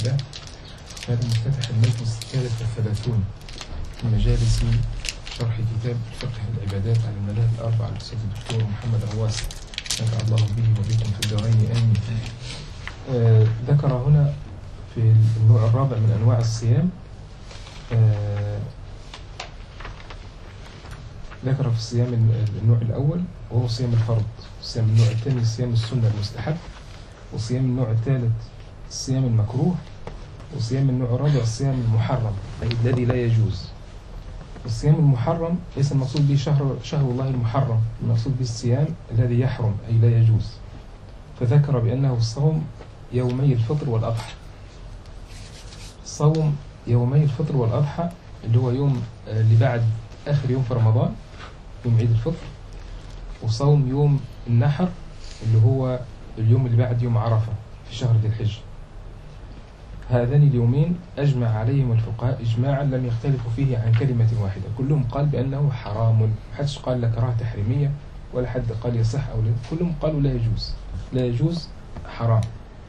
الله هذا مفتتح المجلس الثالث والثلاثون من مجالس شرح كتاب فقه العبادات على المذاهب الأربعة للأستاذ الدكتور محمد عواس نفع الله به وبكم في الدارين آمين آه ذكر هنا في النوع الرابع من أنواع الصيام آه ذكر في الصيام النوع الأول وهو صيام الفرض صيام النوع الثاني صيام السنة المستحب وصيام النوع الثالث الصيام المكروه وصيام النوع الرابع الصيام المحرم أي الذي لا يجوز الصيام المحرم ليس المقصود به شهر شهر الله المحرم المقصود به الصيام الذي يحرم أي لا يجوز فذكر بأنه الصوم يومي الفطر والأضحى صوم يومي الفطر والأضحى اللي هو يوم اللي بعد آخر يوم في رمضان يوم عيد الفطر وصوم يوم النحر اللي هو اليوم اللي بعد يوم عرفة في شهر ذي الحجة هذان اليومين أجمع عليهم الفقهاء إجماعا لم يختلفوا فيه عن كلمة واحدة كلهم قال بأنه حرام محدش قال لا كراهة تحريمية ولا حد قال يصح أو لا كلهم قالوا لا يجوز لا يجوز حرام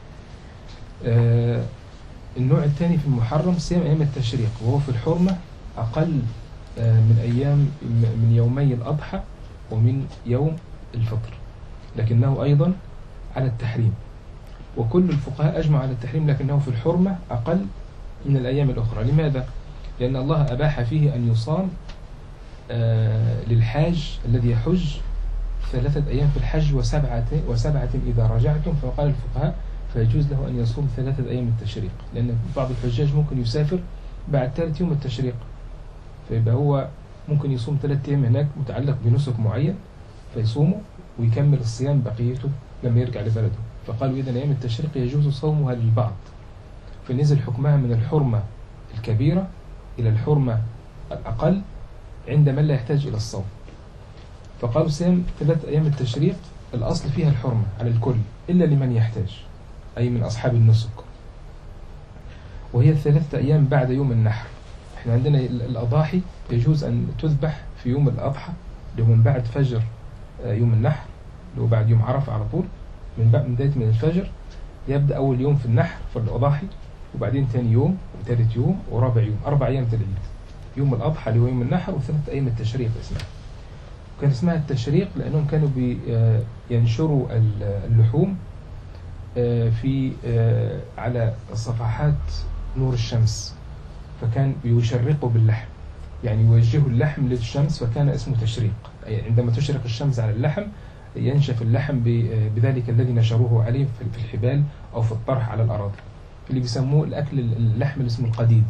آه النوع الثاني في المحرم صيام أيام التشريق وهو في الحرمة أقل آه من أيام من يومي الأضحى ومن يوم الفطر لكنه أيضا على التحريم وكل الفقهاء أجمعوا على التحريم لكنه في الحرمة أقل من الأيام الأخرى لماذا؟ لأن الله أباح فيه أن يصام آه للحاج الذي يحج ثلاثة أيام في الحج وسبعة, وسبعة إذا رجعتم فقال الفقهاء فيجوز له أن يصوم ثلاثة أيام التشريق لأن بعض الحجاج ممكن يسافر بعد ثالث يوم التشريق فيبقى هو ممكن يصوم ثلاثة أيام هناك متعلق بنسك معين فيصومه ويكمل الصيام بقيته لما يرجع لبلده فقالوا إذا أيام التشريق يجوز صومها للبعض فنزل حكمها من الحرمة الكبيرة إلى الحرمة الأقل عند من لا يحتاج إلى الصوم فقالوا صيام ثلاث أيام التشريق الأصل فيها الحرمة على الكل إلا لمن يحتاج أي من أصحاب النسك وهي الثلاثة أيام بعد يوم النحر احنا عندنا الأضاحي يجوز أن تذبح في يوم الأضحى اللي هو من بعد فجر يوم النحر اللي هو بعد يوم عرفة على طول من بداية من الفجر يبدأ أول يوم في النحر في الأضاحي وبعدين ثاني يوم وثالث يوم ورابع يوم أربع أيام في العيد يوم الأضحى اللي هو يوم النحر وثلاثة أيام التشريق اسمها كان اسمها التشريق لأنهم كانوا ينشروا اللحوم في على صفحات نور الشمس فكان يشرقوا باللحم يعني يوجهوا اللحم للشمس فكان اسمه تشريق أي عندما تشرق الشمس على اللحم ينشف اللحم بذلك الذي نشروه عليه في الحبال أو في الطرح على الأراضي اللي بيسموه الأكل اللحم اللي اسمه القديد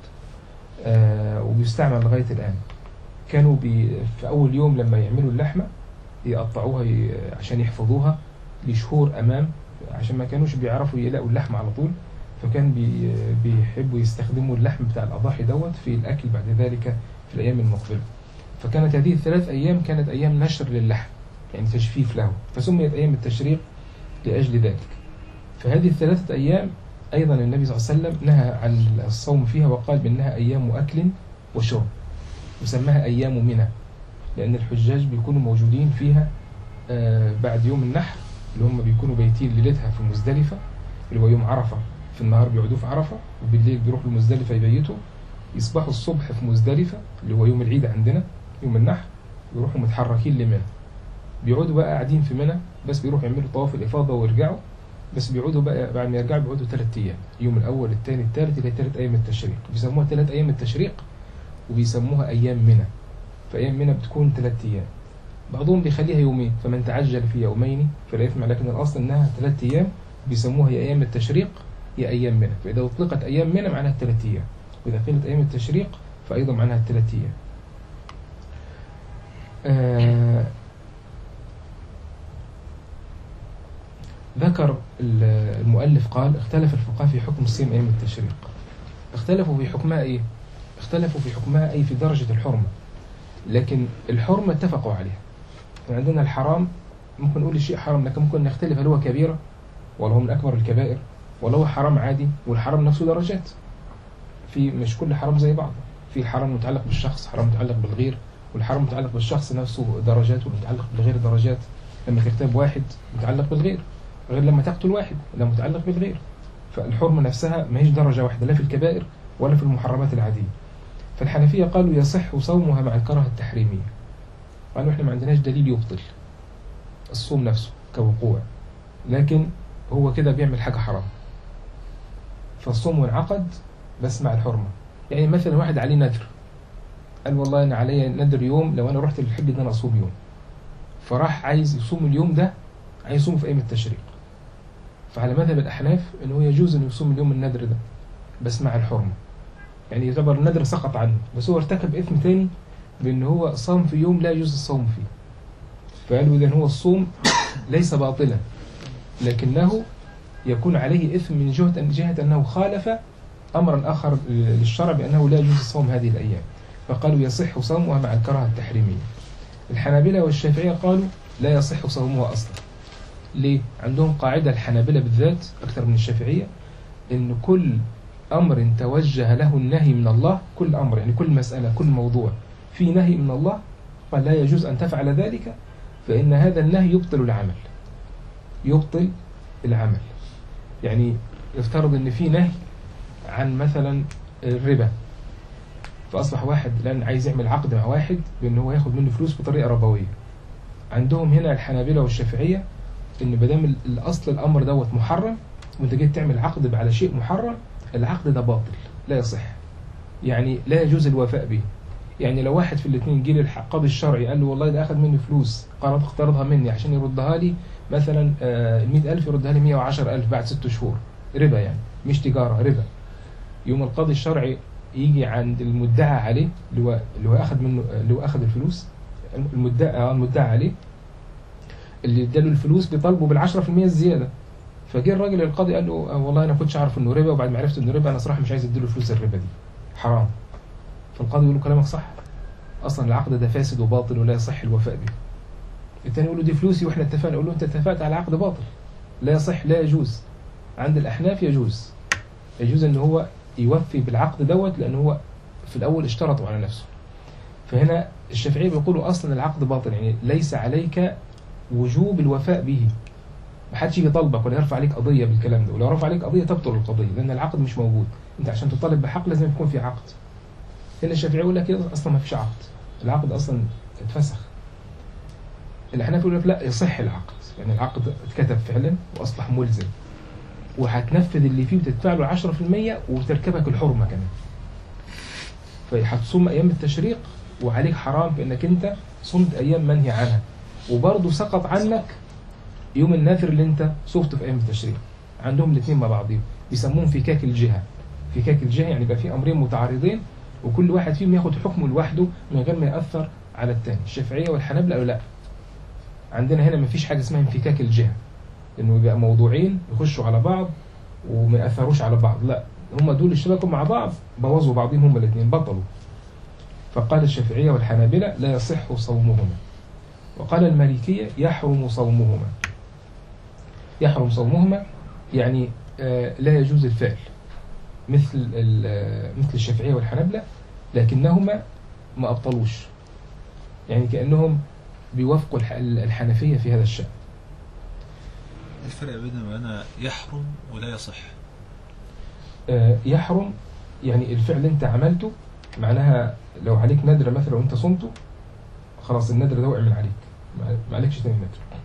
آه وبيستعمل لغاية الآن كانوا بي في أول يوم لما يعملوا اللحمة يقطعوها عشان يحفظوها لشهور أمام عشان ما كانوش بيعرفوا يلاقوا اللحم على طول فكان بي بيحبوا يستخدموا اللحم بتاع الأضاحي دوت في الأكل بعد ذلك في الأيام المقبلة فكانت هذه الثلاث أيام كانت أيام نشر للحم يعني تجفيف له فسميت أيام التشريق لأجل ذلك فهذه الثلاثة أيام أيضا النبي صلى الله عليه وسلم نهى عن الصوم فيها وقال بأنها أيام أكل وشرب وسماها أيام منى لأن الحجاج بيكونوا موجودين فيها بعد يوم النحر اللي هم بيكونوا بيتين ليلتها في مزدلفة اللي هو يوم عرفة في النهار بيقعدوا في عرفة وبالليل بيروحوا لمزدلفة يبيتوا يصبحوا الصبح في مزدلفة اللي هو يوم العيد عندنا يوم النحر يروحوا متحركين لمنى بيقعدوا بقى قاعدين في منى بس بيروحوا يعملوا طواف الإفاضة ويرجعوا بس بيقعدوا بقى بعد ما يرجعوا بيقعدوا ثلاث أيام اليوم الأول الثاني الثالث إلى ثلاث أيام التشريق بيسموها ثلاث أيام التشريق وبيسموها أيام منى فأيام منى بتكون ثلاث أيام بعضهم بيخليها يومين فمن تعجل في يومين فلا يثم لكن الأصل إنها ثلاث أيام بيسموها يا أيام التشريق يا أيام منى فإذا أطلقت أيام منى معناها ثلاث أيام وإذا قيلت أيام التشريق فأيضا معناها ثلاث أيام آه ذكر المؤلف قال اختلف الفقهاء في حكم الصيام أيام التشريق اختلفوا في حكمها إيه اختلفوا في حكمها أي في درجة الحرمة لكن الحرمة اتفقوا عليها عندنا الحرام ممكن نقول الشيء حرام لكن ممكن نختلف هل هو كبيرة ولا هو من أكبر الكبائر ولا هو حرام عادي والحرام نفسه درجات في مش كل حرام زي بعض في حرام متعلق بالشخص حرام متعلق بالغير والحرام متعلق بالشخص نفسه درجات والمتعلق بالغير درجات لما تغتاب واحد متعلق بالغير غير لما تقتل واحد ده متعلق بالغير فالحرمة نفسها ما هيش درجة واحدة لا في الكبائر ولا في المحرمات العادية فالحنفية قالوا يصح صومها مع الكراهة التحريمية قالوا احنا ما عندناش دليل يبطل الصوم نفسه كوقوع لكن هو كده بيعمل حاجة حرام فالصوم انعقد بس مع الحرمة يعني مثلا واحد عليه ندر قال والله انا عليا ندر يوم لو انا رحت للحج ده انا اصوم يوم فراح عايز يصوم اليوم ده عايز يصومه في ايام التشريق فعلى مذهب الاحناف انه يجوز انه يصوم اليوم النذر ده بس مع الحرمه يعني يعتبر النذر سقط عنه بس هو ارتكب اثم تاني بان هو صام في يوم لا يجوز الصوم فيه فقالوا اذا هو الصوم ليس باطلا لكنه يكون عليه اثم من جهه من جهه انه خالف امرا اخر للشرع بانه لا يجوز الصوم هذه الايام فقالوا يصح صومها مع الكراهه التحريميه الحنابلة والشافعية قالوا لا يصح صومها أصلا ليه؟ عندهم قاعدة الحنابلة بالذات أكثر من الشافعية إن كل أمر توجه له النهي من الله كل أمر يعني كل مسألة كل موضوع في نهي من الله قال لا يجوز أن تفعل ذلك فإن هذا النهي يبطل العمل يبطل العمل يعني يفترض إن في نهي عن مثلا الربا فأصبح واحد الآن عايز يعمل عقد مع واحد بأن هو ياخد منه فلوس بطريقة ربوية عندهم هنا الحنابلة والشافعية إن بدام الأصل الأمر دوت محرم وأنت جيت تعمل عقد على شيء محرم العقد ده باطل لا يصح يعني لا يجوز الوفاء به يعني لو واحد في الاثنين جه للقاضي الشرعي قال له والله ده أخذ مني فلوس قرض اقترضها مني عشان يردها لي مثلا ال 100000 يردها لي 110000 بعد ست شهور ربا يعني مش تجارة ربا يوم القاضي الشرعي يجي عند المدعى عليه اللي هو اللي هو اخذ منه اللي هو اخذ الفلوس المدعى اه المدعى عليه اللي اداله الفلوس بيطالبه بال 10% الزياده فجه الراجل القاضي قال له آه والله انا كنتش اعرف انه ربا وبعد ما عرفت انه ربا انا صراحه مش عايز اديله فلوس الربا دي حرام فالقاضي يقول له كلامك صح اصلا العقد ده فاسد وباطل ولا يصح الوفاء به الثاني يقول له دي فلوسي واحنا اتفقنا يقول له انت اتفقت على عقد باطل لا يصح لا يجوز عند الاحناف يجوز يجوز ان هو يوفي بالعقد دوت لأن هو في الأول اشترطوا على نفسه فهنا الشافعية بيقولوا أصلا العقد باطل يعني ليس عليك وجوب الوفاء به ما حدش يجي يطالبك ولا يرفع عليك قضية بالكلام ده ولو رفع عليك قضية تبطل القضية لأن العقد مش موجود أنت عشان تطالب بحق لازم يكون في عقد هنا الشافعي يقول لك أصلا ما فيش عقد العقد أصلا اتفسخ الأحناف يقول لك لا يصح العقد يعني العقد اتكتب فعلا وأصبح ملزم وهتنفذ اللي فيه وتدفع له 10% وتركبك الحرمه كمان. فهتصوم ايام التشريق وعليك حرام في انك انت صمت ايام منهي عنها وبرضه سقط عنك يوم النذر اللي انت صفته في ايام التشريق. عندهم الاثنين مع بعضهم بيسموهم فكاك الجهه. فكاك الجهه يعني يبقى في امرين متعارضين وكل واحد فيهم ياخد حكمه لوحده من غير ما ياثر على الثاني. الشافعيه والحنابله قالوا لا. عندنا هنا مفيش حاجه اسمها انفكاك الجهه. انه يبقى موضوعين يخشوا على بعض وما ياثروش على بعض لا هم دول اشتبكوا مع بعض بوظوا بعضهم هم الاثنين بطلوا فقال الشافعيه والحنابله لا يصح صومهما وقال المالكيه يحرم صومهما يحرم صومهما يعني آه لا يجوز الفعل مثل مثل الشافعيه والحنابله لكنهما ما ابطلوش يعني كانهم بيوافقوا الحنفيه في هذا الشان الفرق بين ما أنا يحرم ولا يصح آه يحرم يعني الفعل اللي انت عملته معناها لو عليك نذر مثلا وانت صمته خلاص النذر ده وقع من عليك ما عليكش تاني نذر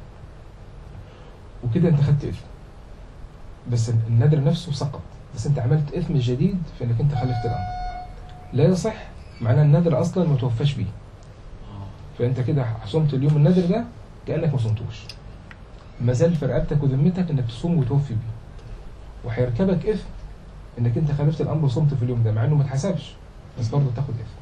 وكده انت خدت اثم بس النذر نفسه سقط بس انت عملت اثم جديد في انك انت خالفت الامر لا يصح معناه النذر اصلا ما توفاش بيه فانت كده صمت اليوم النذر ده كانك ما صمتوش ما زال في رقبتك وذمتك انك تصوم وتوفي بيه وهيركبك اثم انك انت خالفت الامر وصمت في اليوم ده مع انه ما اتحسبش بس برضه تاخد اثم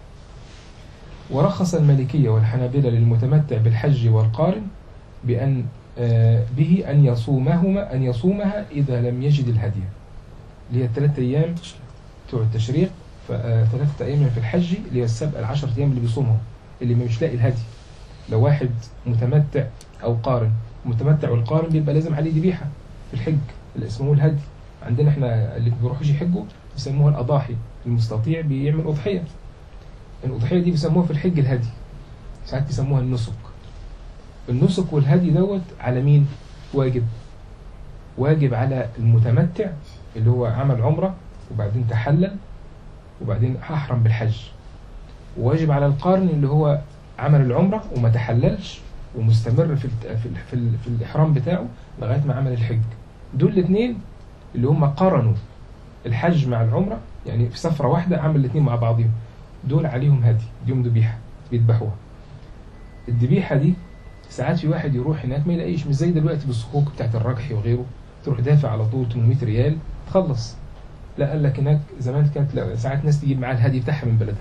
ورخص المالكية والحنابلة للمتمتع بالحج والقارن بأن به أن يصومهما أن يصومها إذا لم يجد الهدي اللي هي الثلاثة أيام بتوع التشريق ثلاثة أيام في الحج اللي هي السبع العشر أيام اللي بيصومهم اللي مش لاقي الهدي لو واحد متمتع أو قارن متمتع والقارن بيبقى لازم عليه ذبيحة في الحج اللي اسمه الهدي عندنا احنا اللي بيروحوش يحجوا بيسموها الأضاحي المستطيع بيعمل أضحية الأضحية دي بيسموها في الحج الهدي ساعات بيسموها النسك النسك والهدي دوت على مين واجب واجب على المتمتع اللي هو عمل عمرة وبعدين تحلل وبعدين هحرم بالحج وواجب على القارن اللي هو عمل العمرة وما تحللش ومستمر في الت- في ال- في, ال- في الإحرام بتاعه لغاية ما عمل الحج دول الاثنين اللي هم قرنوا الحج مع العمرة يعني في سفرة واحدة عمل الاثنين مع بعضهم دول عليهم هدي ديهم ذبيحة بيذبحوها الذبيحة دي ساعات في واحد يروح هناك ما يلاقيش مش زي دلوقتي بالصكوك بتاعت الرجحي وغيره تروح دافع على طول 800 ريال تخلص لا قال لك هناك زمان كانت لا ساعات ناس تجيب معاها الهدي بتاعها من بلدها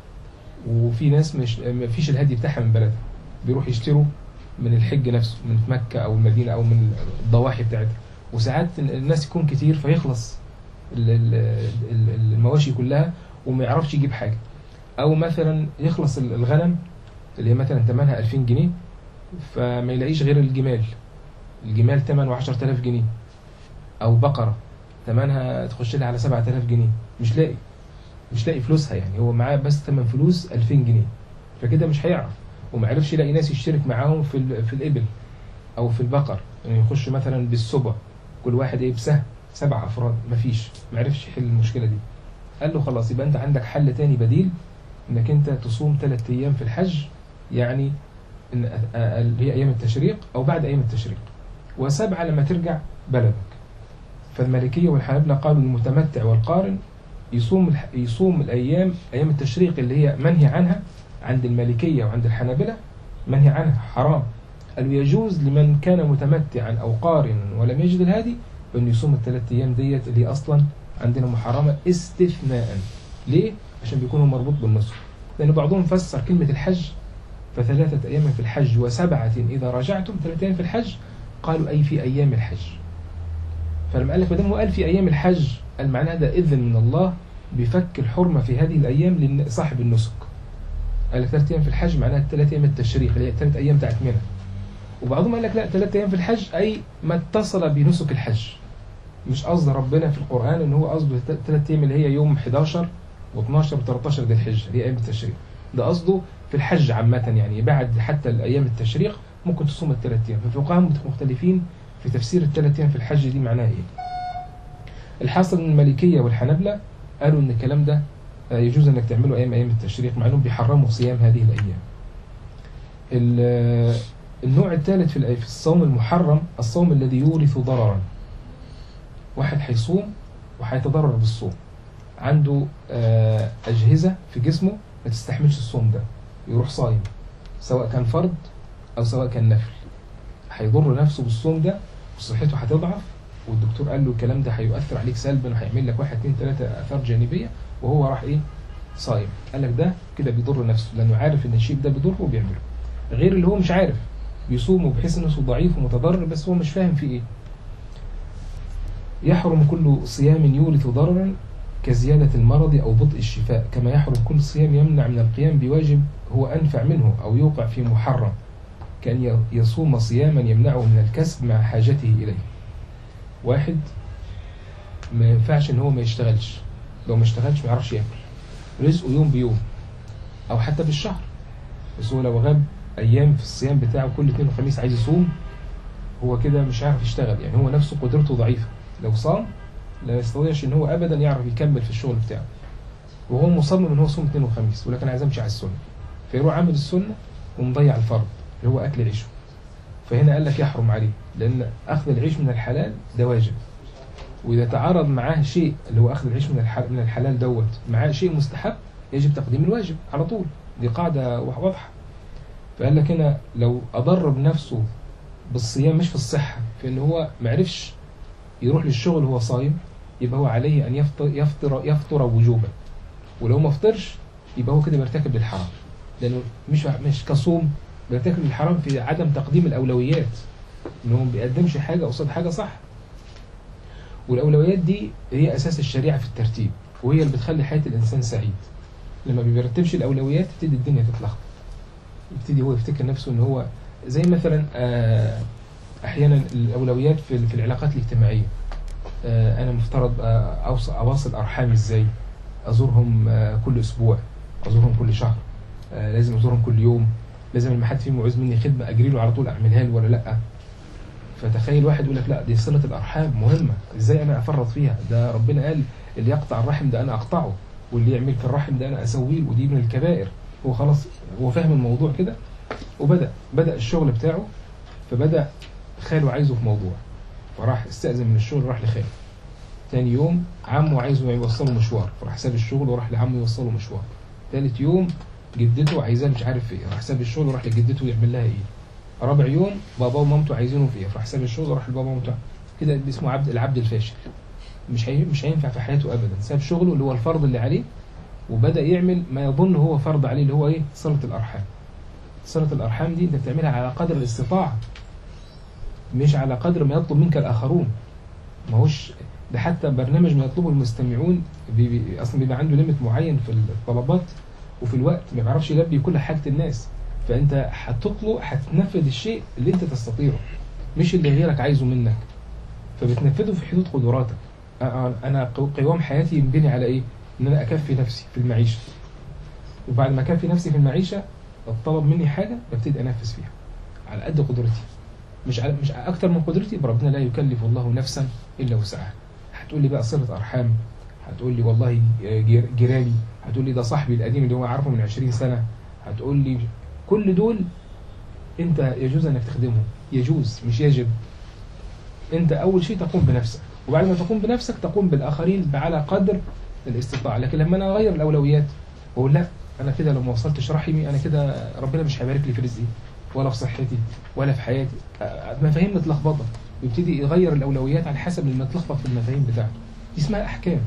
وفي ناس مش ما فيش الهدي بتاعها من بلدها بيروح يشتروا من الحج نفسه من مكة أو المدينة أو من الضواحي بتاعتها وساعات الناس يكون كتير فيخلص ال- ال- ال- المواشي كلها وما يعرفش يجيب حاجة أو مثلا يخلص ال- الغنم اللي هي مثلا ثمنها 2000 جنيه فما يلاقيش غير الجمال الجمال ثمنه 10000 جنيه أو بقرة ثمنها تخش لها على 7000 جنيه مش لاقي مش لاقي فلوسها يعني هو معاه بس ثمن فلوس 2000 جنيه فكده مش هيعرف وما عرفش يلاقي ناس يشترك معاهم في ال- في الإبل أو في البقر يعني يخش مثلا بالسبع كل واحد ايه بسهم سبع افراد مفيش ما عرفش يحل المشكله دي قال له خلاص يبقى انت عندك حل تاني بديل انك انت تصوم ثلاث ايام في الحج يعني إن أ- أ- اللي هي ايام التشريق او بعد ايام التشريق وسبعه لما ترجع بلدك فالمالكيه والحنابلة قالوا المتمتع والقارن يصوم الح- يصوم الايام ايام التشريق اللي هي منهي عنها عند المالكيه وعند الحنابلة منهي عنها حرام قالوا يجوز لمن كان متمتعا او قارنا ولم يجد الهادي بأنه يصوم الثلاث أيام ديت اللي هي أصلا عندنا محرمة استثناء ليه؟ عشان بيكونوا مربوط بالنسك لأن بعضهم فسر كلمة الحج فثلاثة أيام في الحج وسبعة إذا رجعتم ثلاثة أيام في الحج قالوا أي في أيام الحج فلما قال لك ما دام هو قال في أيام الحج قال معناها ده إذن من الله بفك الحرمة في هذه الأيام لصاحب النسك قال لك ثلاثة أيام في الحج معناها ثلاثة أيام التشريق اللي هي ثلاث أيام بتاعت منى وبعضهم قال لك لا ثلاثة أيام في الحج أي ما اتصل بنسك الحج مش قصد ربنا في القرآن إن هو قصده ثلاث أيام اللي هي يوم 11 و12 و13 ذي الحجة اللي هي أيام التشريق ده قصده في الحج عامة يعني بعد حتى الأيام التشريق ممكن تصوم الثلاث أيام فالفقهاء مختلفين في تفسير الثلاث أيام في الحج دي معناها إيه الحاصل إن المالكية والحنابلة قالوا إن الكلام ده آه، يجوز إنك تعمله أيام أيام التشريق مع إنهم بيحرموا صيام هذه الأيام ال- النوع الثالث في الأي- في الصوم المحرم الصوم الذي يورث ضررا واحد هيصوم وهيتضرر بالصوم عنده آه، أجهزة في جسمه ما تستحملش الصوم ده يروح صايم سواء كان فرض أو سواء كان نفل هيضر نفسه بالصوم ده وصحته هتضعف والدكتور قال له الكلام ده هيؤثر عليك سلبا وهيعمل لك واحد اتنين تلاتة آثار جانبية وهو راح إيه صايم قال لك ده كده بيضر نفسه لأنه عارف إن الشيء ده بيضره وبيعمله غير اللي هو مش عارف بيصوم بحيث انه ضعيف ومتضرر بس هو مش فاهم في ايه يحرم كل صيام يورث ضررا كزيادة المرض أو بطء الشفاء كما يحرم كل صيام يمنع من القيام بواجب هو أنفع منه أو يوقع في محرم كأن ي- يصوم صياما يمنعه من الكسب مع حاجته إليه واحد ما ينفعش إن هو ما يشتغلش لو ما اشتغلش ما يعرفش ياكل رزقه يوم بيوم أو حتى بالشهر بس هو لو غاب ايام في الصيام بتاعه كل اثنين وخميس عايز يصوم هو كده مش عارف يشتغل يعني هو نفسه قدرته ضعيفه لو صام لا يستطيعش ان هو ابدا يعرف يكمل في الشغل بتاعه وهو مصمم ان هو يصوم اثنين وخميس ولكن عايز امشي على السنه فيروح عامل السنه ومضيع الفرض اللي هو اكل عيشه فهنا قال لك يحرم عليه لان اخذ العيش من الحلال ده واجب واذا تعارض معاه شيء اللي هو اخذ العيش من الحلال, من الحلال دوت معاه شيء مستحب يجب تقديم الواجب على طول دي قاعده واضحه فقال لك هنا لو أضر بنفسه بالصيام مش في الصحة في إن هو معرفش يروح للشغل وهو صايم يبقى هو عليه أن يفطر يفطر يفطر وجوبا ولو ما فطرش يبقى هو كده بيرتكب للحرام لأنه مش مش كصوم بيرتكب للحرام في عدم تقديم الأولويات إن هو ما بيقدمش حاجة قصاد حاجة صح والأولويات دي هي أساس الشريعة في الترتيب وهي اللي بتخلي حياة الإنسان سعيد لما بيرتبش الأولويات تبتدي الدنيا تتلخبط يبتدي هو يفتكر نفسه ان هو زي مثلا آه، احيانا الاولويات في في العلاقات الاجتماعيه آه، انا مفترض آه، أوص- اواصل ارحامي ازاي ازورهم آه، كل اسبوع ازورهم كل شهر آه، لازم ازورهم كل يوم لازم لما حد فيهم يعوز مني خدمه اجري له على طول اعملها له ولا لا فتخيل واحد يقول لك لا دي صله الارحام مهمه ازاي انا افرط فيها ده ربنا قال اللي يقطع الرحم ده انا اقطعه واللي يعمل في الرحم ده انا اسويه ودي من الكبائر هو خلاص هو فاهم الموضوع كده وبدا بدا الشغل بتاعه فبدا خاله عايزه في موضوع فراح استأذن من الشغل راح لخاله تاني يوم عمه عايزه يوصله مشوار فراح ساب الشغل وراح لعمه يوصله مشوار تالت يوم جدته عايزاه مش عارف ايه راح ساب الشغل وراح لجدته يعمل لها ايه رابع يوم باباه ومامته عايزينه في ايه فراح ساب الشغل وراح لبابا ومامته كده اسمه عبد العبد الفاشل مش هي مش هينفع في حياته ابدا ساب شغله اللي هو الفرض اللي عليه وبدا يعمل ما يظن هو فرض عليه اللي هو ايه صله الارحام صله الارحام دي انت بتعملها على قدر الاستطاعه مش على قدر ما يطلب منك الاخرون ما هوش ده حتى برنامج ما يطلبه المستمعون بي بي اصلا بيبقى عنده ليميت معين في الطلبات وفي الوقت ما بيعرفش يلبي كل حاجه الناس فانت هتطلب هتنفذ الشيء اللي انت تستطيعه مش اللي غيرك عايزه منك فبتنفذه في حدود قدراتك أ- أ- انا قو- قوام حياتي ينبني على ايه ان انا اكفي نفسي في المعيشه وبعد ما اكفي نفسي في المعيشه الطلب مني حاجه ببتدي انفذ فيها على قد قدرتي مش على مش اكتر من قدرتي يبقى ربنا لا يكلف الله نفسا الا وسعها هتقول لي بقى صله ارحام هتقول لي والله جير- جيراني هتقول لي ده صاحبي القديم اللي هو عارفه من 20 سنه هتقول لي كل دول انت يجوز انك تخدمهم يجوز مش يجب انت اول شيء تقوم بنفسك وبعد ما تقوم بنفسك تقوم بالاخرين على قدر الاستطاعه لكن لما انا اغير الاولويات واقول لا انا كده لو ما وصلتش رحمي انا كده ربنا مش هيبارك لي في رزقي ولا في صحتي ولا في حياتي آه، مفاهيم متلخبطه يبتدي يغير الاولويات على حسب المتلخبط في المفاهيم بتاعته دي اسمها احكام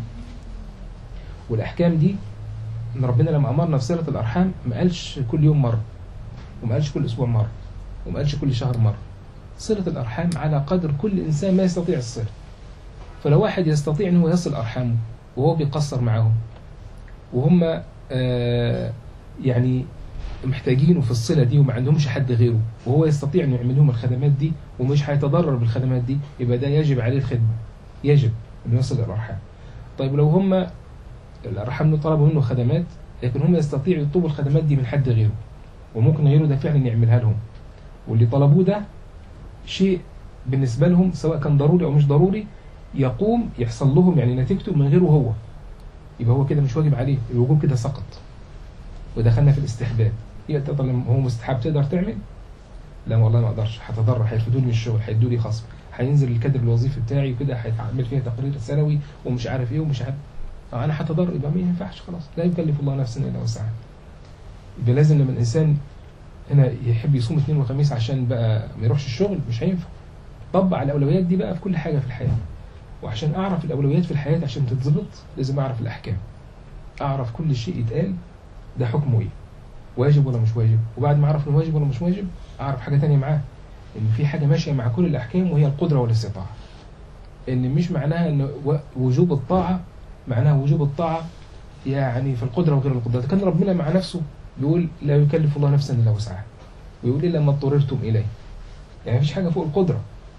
والاحكام دي ان ربنا لما امرنا في صله الارحام ما قالش كل يوم مره وما قالش كل اسبوع مره وما قالش كل شهر مره صله الارحام على قدر كل انسان ما يستطيع الصله فلو واحد يستطيع ان هو يصل ارحامه وهو بيقصر معاهم وهم آه يعني محتاجينه في الصله دي وما عندهمش حد غيره وهو يستطيع انه يعمل لهم الخدمات دي ومش هيتضرر بالخدمات دي يبقى ده يجب عليه الخدمه يجب انه يصل الارحام طيب لو هم الارحام طلبوا منه خدمات لكن هم يستطيعوا يطلبوا الخدمات دي من حد غيره وممكن غيره ده فعلا يعملها لهم واللي طلبوه ده شيء بالنسبه لهم سواء كان ضروري او مش ضروري يقوم يحصل لهم يعني نتيجته من غيره هو يبقى هو كده مش واجب عليه الوجوب كده سقط ودخلنا في الاستحباب يبقى طب لما هو مستحب تقدر تعمل لا والله ما اقدرش هتضرر هيرفدوني من الشغل هيدوا لي خصم هينزل الكادر الوظيفي بتاعي وكده هيتعمل فيها تقرير سنوي ومش عارف ايه ومش عارف آه انا هتضرر يبقى ما ينفعش خلاص لا يكلف الله نفسا الا وسعها يبقى لازم لما الانسان هنا يحب يصوم اثنين وخميس عشان بقى ما يروحش الشغل مش هينفع طبق الاولويات دي بقى في كل حاجه في الحياه وعشان اعرف الاولويات في الحياه عشان تتظبط لازم اعرف الاحكام اعرف كل شيء يتقال ده حكمه ايه واجب ولا مش واجب وبعد ما اعرف انه واجب ولا مش واجب اعرف حاجه تانية معاه ان في حاجه ماشيه مع كل الاحكام وهي القدره والاستطاعه ان مش معناها ان و- وجوب الطاعه معناها وجوب الطاعه يعني في القدره وغير القدره كان ربنا مع نفسه بيقول لا يكلف الله نفسا الا وسعها ويقول الا ما اضطررتم اليه يعني مفيش حاجه فوق القدره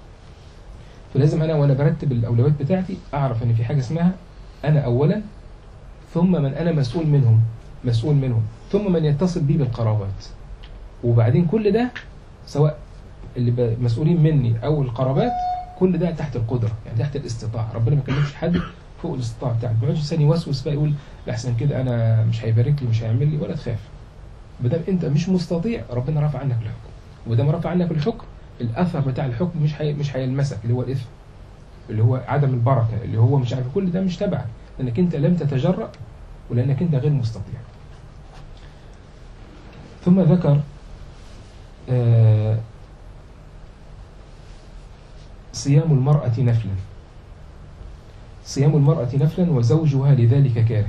فلازم انا وانا برتب الاولويات بتاعتي اعرف ان في حاجه اسمها انا اولا ثم من انا مسؤول منهم مسؤول منهم ثم من يتصل بي بالقرابات وبعدين كل ده سواء اللي ب- مسؤولين مني او القرابات كل ده تحت القدره يعني تحت الاستطاعه ربنا ما كلمش حد فوق الاستطاعه بتاعته ما يقعدش الانسان يوسوس بقى يقول لحسن كده انا مش هيبارك لي مش هيعمل لي ولا تخاف ما دام انت مش مستطيع ربنا رفع عنك الحكم وما دام رفع عنك الحكم الاثر بتاع الحكم مش هي مش هيلمسك اللي هو الاثم اللي هو عدم البركه اللي هو مش عارف كل ده مش تبعك لانك انت لم تتجرأ ولانك انت غير مستطيع ثم ذكر آه، صيام المرأة نفلا صيام المرأة نفلا وزوجها لذلك كاره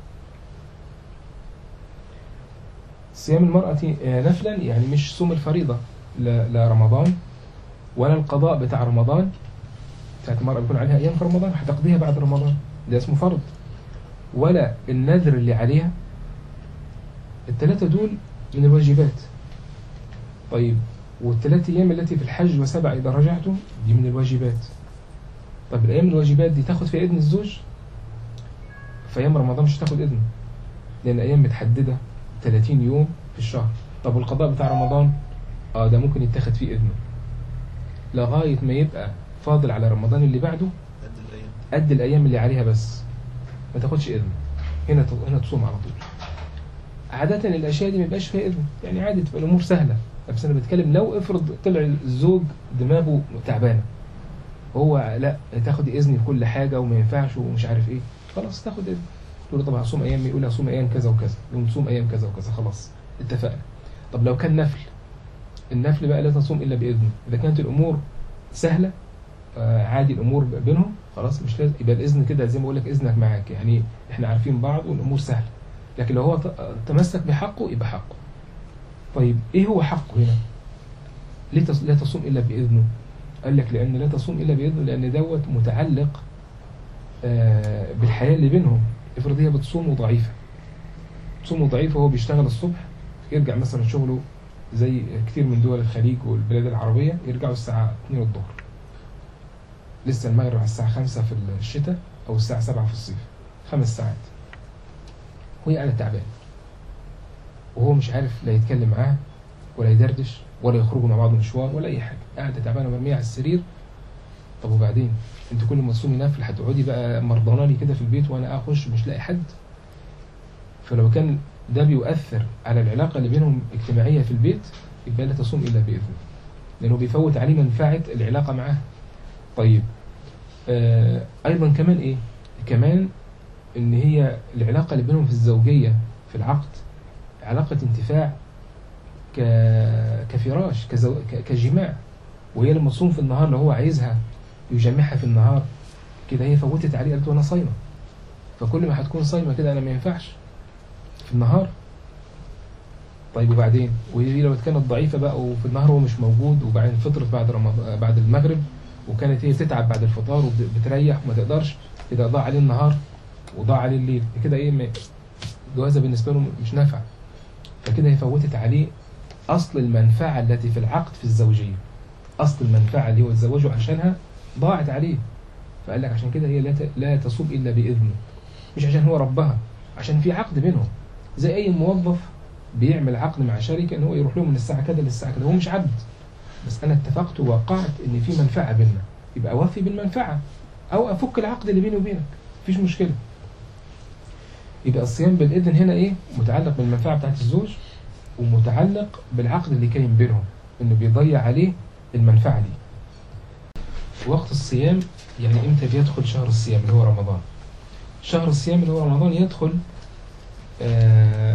صيام المرأة آه، نفلا يعني مش صوم الفريضة لا لا رمضان ولا القضاء بتاع رمضان بتاعت المرأة بيكون عليها أيام في رمضان هتقضيها بعد رمضان ده اسمه فرض ولا النذر اللي عليها الثلاثة دول من الواجبات طيب والثلاث أيام التي في الحج وسبع إذا رجعتم دي من الواجبات طب الأيام الواجبات دي تاخد فيها إذن الزوج في أيام رمضان مش هتاخد إذن لأن أيام متحددة 30 يوم في الشهر طب والقضاء بتاع رمضان اه ده ممكن يتاخد فيه إذنه لغايه ما يبقى فاضل على رمضان اللي بعده قد الايام قد الايام اللي عليها بس ما تاخدش اذن هنا ت- هنا تصوم على طول عادة الأشياء دي ما يبقاش فيها إذن يعني عادي تبقى الأمور سهلة بس أنا بتكلم لو افرض طلع الزوج دماغه تعبانة هو لا تاخد إذن في كل حاجة وما ينفعش ومش عارف إيه خلاص تاخد إذن تقول له طب هصوم أيام يقول هصوم أيام كذا وكذا يقوم تصوم أيام كذا وكذا خلاص اتفقنا طب لو كان نفل النفل بقى لا تصوم إلا بإذنه إذا كانت الأمور سهلة آه، عادي الامور بينهم خلاص مش لازم يبقى الاذن كده زي ما بقول لك اذنك معاك يعني احنا عارفين بعض والامور سهله لكن لو هو ت- تمسك بحقه يبقى حقه طيب ايه هو حقه هنا ليه تص- لا تصوم الا باذنه قال لك لان لا تصوم الا باذنه لان دوت متعلق آه، بالحياه اللي بينهم افرض هي بتصوم وضعيفه تصوم وضعيفه وهو بيشتغل الصبح يرجع مثلا شغله زي كتير من دول الخليج والبلاد العربيه يرجعوا الساعه 2 الظهر لسه المغرب على الساعة 5 في الشتاء أو الساعة 7 في الصيف خمس ساعات وهي قاعدة تعبان وهو مش عارف لا يتكلم معاها ولا يدردش ولا يخرجوا مع بعض مشوار ولا أي حاجة قاعدة تعبانة مرمية على السرير طب وبعدين انت كل ما تصومي نافل هتقعدي بقى مرضانة لي كده في البيت وانا اخش مش لاقي حد فلو كان ده بيؤثر على العلاقة اللي بينهم اجتماعية في البيت يبقى لا تصوم إلا بإذنه لأنه بيفوت عليه منفعة العلاقة معاه طيب آه أيضا كمان إيه كمان إن هي العلاقة اللي بينهم في الزوجية في العقد علاقة انتفاع ك... كفراش كزو... ك... كجماع وهي لما تصوم في النهار لو هو عايزها يجمعها في النهار كده هي فوتت عليه قالت له أنا صايمة فكل ما هتكون صايمة كده أنا ما ينفعش في النهار طيب وبعدين وهي لو كانت ضعيفة بقى وفي النهار هو مش موجود وبعدين فطرت بعد رمضان بعد المغرب وكانت هي بتتعب بعد الفطار وبتريح وما تقدرش كده ضاع عليه النهار وضاع عليه الليل كده ايه ما- الجوازة بالنسبة له مش نافع فكده هي فوتت عليه أصل المنفعة التي في العقد في الزوجية أصل المنفعة اللي هو اتزوجه عشانها ضاعت عليه فقال لك عشان كده هي لا ت- لا تصوم إلا بإذنه مش عشان هو ربها عشان في عقد بينهم زي أي موظف بيعمل عقد مع شركة إن هو يروح لهم من الساعة كذا للساعة كذا هو مش عبد بس أنا اتفقت ووقعت إن في منفعة بيننا يبقى أوفي بالمنفعة أو أفك العقد اللي بيني وبينك مفيش مشكلة يبقى الصيام بالإذن هنا إيه متعلق بالمنفعة بتاعت الزوج ومتعلق بالعقد اللي كاين بينهم إنه بيضيع عليه المنفعة دي وقت الصيام يعني إمتى بيدخل شهر الصيام اللي هو رمضان شهر الصيام اللي هو رمضان يدخل آه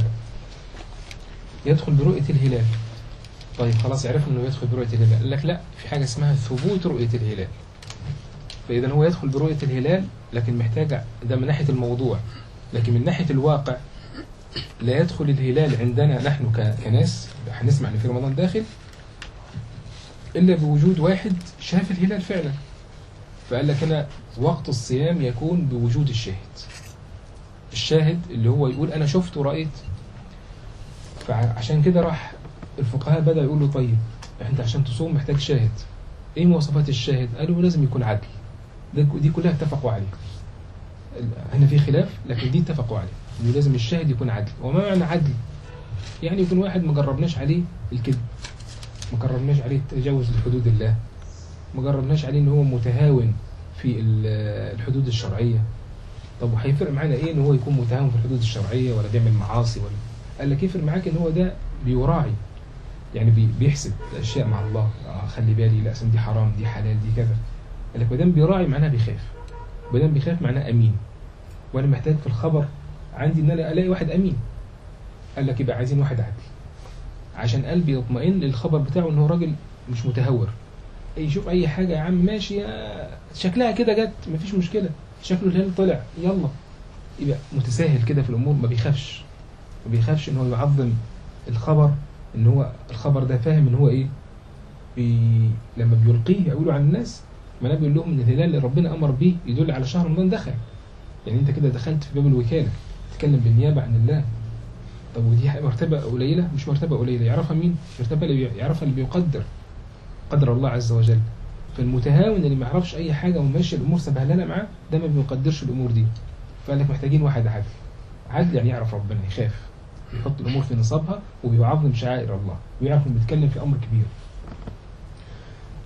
يدخل برؤية الهلال طيب خلاص عرفنا انه يدخل برؤية الهلال قال لك لا في حاجة اسمها ثبوت رؤية الهلال فإذا هو يدخل برؤية الهلال لكن محتاج ده من ناحية الموضوع لكن من ناحية الواقع لا يدخل الهلال عندنا نحن ك- كناس هنسمع ان في رمضان داخل إلا بوجود واحد شاف الهلال فعلا فقال لك هنا وقت الصيام يكون بوجود الشاهد الشاهد اللي هو يقول أنا شفت ورأيت فعشان كده راح الفقهاء بدأ يقولوا طيب انت عشان تصوم محتاج شاهد ايه مواصفات الشاهد قالوا لازم يكون عدل ده- دي كلها اتفقوا عليه هنا في خلاف لكن دي اتفقوا عليه انه لازم الشاهد يكون عدل وما معنى عدل يعني يكون واحد ما جربناش عليه الكذب ما جربناش عليه التجاوز لحدود الله ما جربناش عليه ان هو متهاون في ال- الحدود الشرعيه طب وهيفرق معانا ايه ان هو يكون متهاون في الحدود الشرعيه ولا بيعمل معاصي ولا قال لك يفرق معاك ان هو ده بيراعي يعني بي- بيحسب الاشياء مع الله آه خلي بالي لا أصل دي حرام دي حلال دي كذا قال لك ما دام بيراعي معناها بيخاف ما دام بيخاف معناه امين وانا محتاج في الخبر عندي ان انا الاقي واحد امين قال لك يبقى عايزين واحد عادل عشان قلبي يطمئن للخبر بتاعه ان هو راجل مش متهور يشوف اي حاجه يا عم ماشي يا شكلها كده جت مفيش مشكله شكله الهلال طلع يلا يبقى متساهل كده في الامور ما بيخافش ما بيخافش ان هو يعظم الخبر ان هو الخبر ده فاهم ان هو ايه بي لما بيلقيه يقولوا على الناس ما بيقول لهم ان الهلال اللي ربنا امر بيه يدل على شهر رمضان دخل يعني انت كده دخلت في باب الوكاله تتكلم بالنيابه عن الله طب ودي مرتبه قليله مش مرتبه قليله يعرفها مين مرتبه اللي بي- يعرفها اللي بيقدر قدر الله عز وجل فالمتهاون اللي ما يعرفش اي حاجه وماشي الامور سبهلله معاه ده ما بيقدرش الامور دي فقال لك محتاجين واحد عدل عدل يعني يعرف ربنا يخاف يحط الامور في نصابها وبيعظم شعائر الله ويعرف انه بيتكلم في امر كبير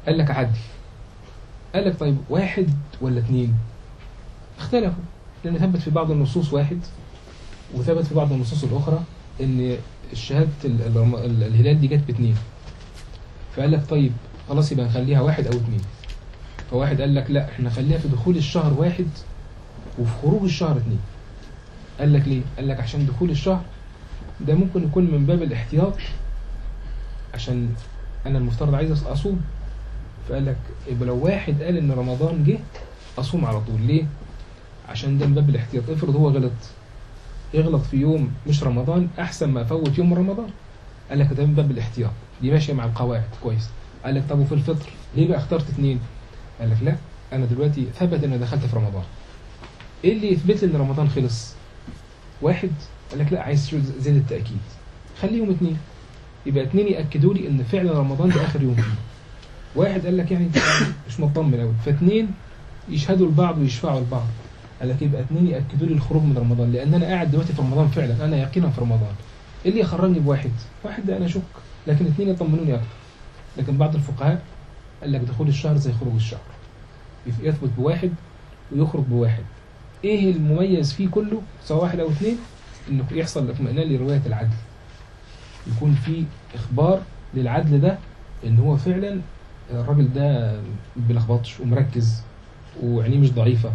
قال لك عدي قال لك طيب واحد ولا اتنين اختلفوا لأن ثبت في بعض النصوص واحد وثبت في بعض النصوص الأخرى إن شهادة ال- ال- ال- الهلال دي جت باتنين فقال لك طيب خلاص يبقى نخليها واحد أو اتنين فواحد قال لك لا احنا نخليها في دخول الشهر واحد وفي خروج الشهر اتنين قال لك ليه؟ قال لك عشان دخول الشهر ده ممكن يكون من باب الاحتياط عشان انا المفترض عايز اصوم فقال لك يبقى لو واحد قال ان رمضان جه اصوم على طول ليه؟ عشان ده من باب الاحتياط افرض هو غلط يغلط في يوم مش رمضان احسن ما افوت يوم رمضان قال لك ده من باب الاحتياط دي ماشيه مع القواعد كويس قال لك طب وفي الفطر ليه بقى اخترت اتنين؟ قال لك لا انا دلوقتي ثبت ان أنا دخلت في رمضان ايه اللي يثبت لي ان رمضان خلص؟ واحد قال لك لا عايز شو- زيادة التأكيد خليهم اتنين يبقى اتنين يأكدوا لي ان فعلا رمضان ده آخر يوم فيه واحد قال لك يعني انت مش مطمن قوي فاتنين يشهدوا لبعض ويشفعوا لبعض قال لك يبقى اتنين يأكدوا لي الخروج من رمضان لأن أنا قاعد دلوقتي في رمضان فعلا أنا يقينا في رمضان ايه اللي يخرجني بواحد؟ واحد ده أنا أشك لكن اتنين يطمنوني أكتر لكن بعض الفقهاء قال لك دخول الشهر زي خروج الشهر يثبت بواحد ويخرج بواحد ايه المميز فيه كله سواء واحد او اثنين انه يحصل اطمئنان لروايه العدل يكون في اخبار للعدل ده ان هو فعلا الراجل ده ما بيلخبطش ومركز وعينيه مش ضعيفه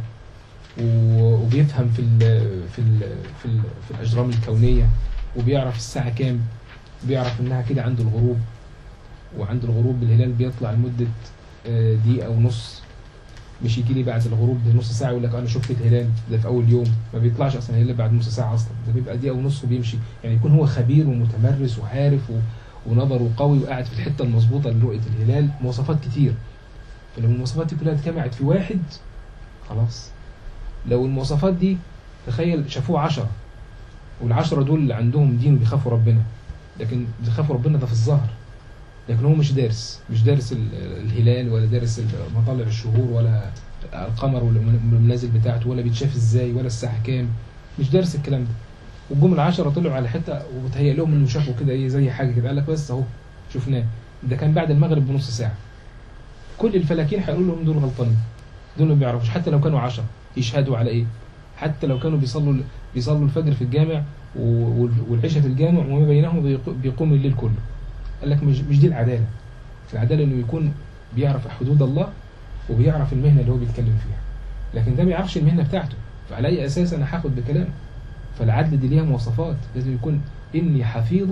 و- وبيفهم في ال في ال في, ال في الاجرام الكونيه وبيعرف الساعه كام بيعرف انها كده عند الغروب وعند الغروب الهلال بيطلع لمده آه، دقيقه ونص مش يجي لي بعد الغروب بنص ساعه يقول لك انا شفت الهلال ده في اول يوم ما بيطلعش اصلا الهلال بعد نص ساعه اصلا ده بيبقى دقيقه ونص وبيمشي يعني يكون هو خبير ومتمرس وعارف و... ونظره قوي وقاعد في الحته المظبوطه لرؤيه الهلال مواصفات كتير فلو المواصفات دي كلها اتجمعت في واحد خلاص لو المواصفات دي تخيل شافوه عشرة والعشرة دول عندهم دين وبيخافوا ربنا لكن بيخافوا ربنا ده في الظاهر لكن هو مش دارس مش دارس ال- الهلال ولا دارس ال- مطالع الشهور ولا القمر والمنازل بتاعته ولا بيتشاف ازاي ولا الساعه كام مش دارس الكلام ده والجم العشرة طلعوا على حته وتهيأ لهم انه شافوا كده ايه زي حاجه كده قال لك بس اهو شفناه ده كان بعد المغرب بنص ساعه كل الفلاكين هيقولوا لهم دول غلطانين دول ما بيعرفوش حتى لو كانوا عشرة يشهدوا على ايه حتى لو كانوا بيصلوا بيصلوا الفجر في الجامع و- وال- والعشاء في الجامع وما بينهم بيق- بيقوم الليل كله قال لك مش مش دي العداله العداله انه يكون بيعرف حدود الله وبيعرف المهنه اللي هو بيتكلم فيها لكن ده ما يعرفش المهنه بتاعته فعلى اي اساس انا هاخد بكلامه فالعدل دي ليها مواصفات لازم يكون اني حفيظ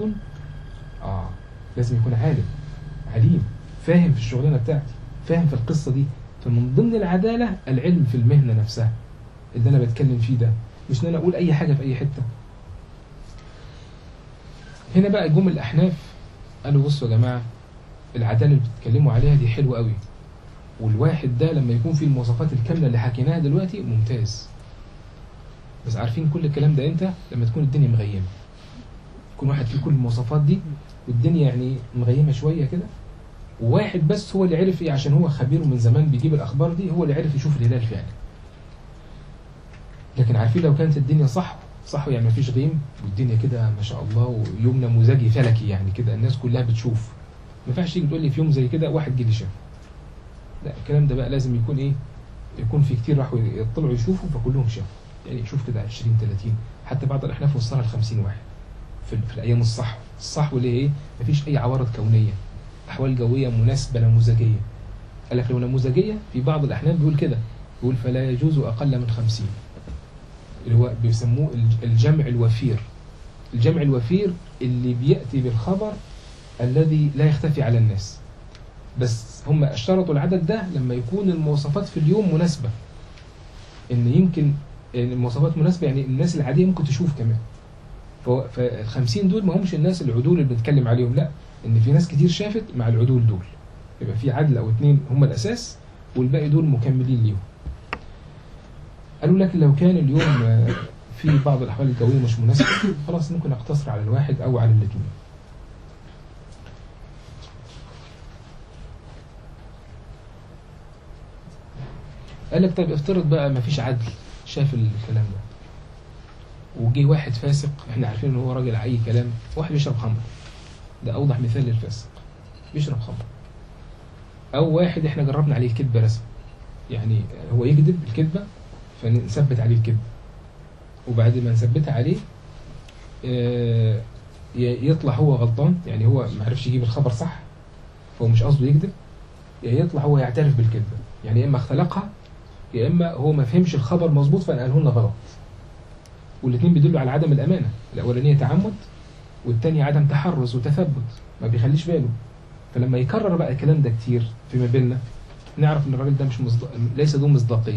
اه لازم يكون عالم عليم فاهم في الشغلانه بتاعتي فاهم في القصه دي فمن ضمن العداله العلم في المهنه نفسها اللي انا بتكلم فيه ده مش ان انا اقول اي حاجه في اي حته هنا بقى جم الاحناف قالوا بصوا يا جماعه العداله اللي بتتكلموا عليها دي حلوه قوي والواحد ده لما يكون فيه المواصفات الكامله اللي حكيناها دلوقتي ممتاز بس عارفين كل الكلام ده امتى لما تكون الدنيا مغيمه يكون واحد فيه كل المواصفات دي والدنيا يعني مغيمه شويه كده وواحد بس هو اللي عرف ايه عشان هو خبير من زمان بيجيب الاخبار دي هو اللي عرف يشوف الهلال فعلا لكن عارفين لو كانت الدنيا صح صح يعني مفيش غيم والدنيا كده ما شاء الله ويوم نموذجي فلكي يعني كده الناس كلها بتشوف ما ينفعش تيجي تقول لي في يوم زي كده واحد جه لي شاف لا الكلام ده بقى لازم يكون ايه يكون في كتير راحوا يطلعوا يشوفوا فكلهم شافوا يعني شوف كده 20 30 حتى بعض الاحناف وصلها ل 50 واحد في, في الايام الصحو الصحو اللي هي ايه مفيش اي عوارض كونيه احوال جويه مناسبه نموذجيه قال لك لو نموذجيه في بعض الاحناف بيقول كده بيقول فلا يجوز اقل من 50 اللي هو بيسموه الج- الجمع الوفير الجمع الوفير اللي بياتي بالخبر الذي لا يختفي على الناس بس هم اشترطوا العدد ده لما يكون المواصفات في اليوم مناسبة ان يمكن إن المواصفات مناسبة يعني الناس العادية ممكن تشوف كمان فهو- فالخمسين دول ما همش الناس العدول اللي بنتكلم عليهم لا ان في ناس كتير شافت مع العدول دول يبقى في عدل او اتنين هم الاساس والباقي دول مكملين ليهم قالوا لكن لو كان اليوم آه، في بعض الاحوال الجويه مش مناسبه خلاص ممكن اقتصر على الواحد او على الاثنين قال لك طيب افترض بقى ما فيش عدل شاف الكلام ده وجه واحد فاسق احنا عارفين ان هو راجل اي كلام واحد بيشرب خمر ده اوضح مثال للفاسق بيشرب خمر او واحد احنا جربنا عليه الكذبه رسم يعني هو يكذب الكذبه فنثبت عليه الكذب وبعد ما نثبتها عليه آه، ي- يطلع هو غلطان يعني هو ما عرفش يجيب الخبر صح فهو مش قصده يكذب يا يطلع هو يعترف بالكذبه يعني يا اما اختلقها يا اما هو ما فهمش الخبر مظبوط فنقله لنا غلط والاثنين بيدلوا على عدم الامانه الاولانيه تعمد والتانية عدم تحرز وتثبت ما بيخليش باله فلما يكرر بقى الكلام ده كتير فيما بيننا نعرف ان الراجل ده مش مصدق... ليس ذو مصداقيه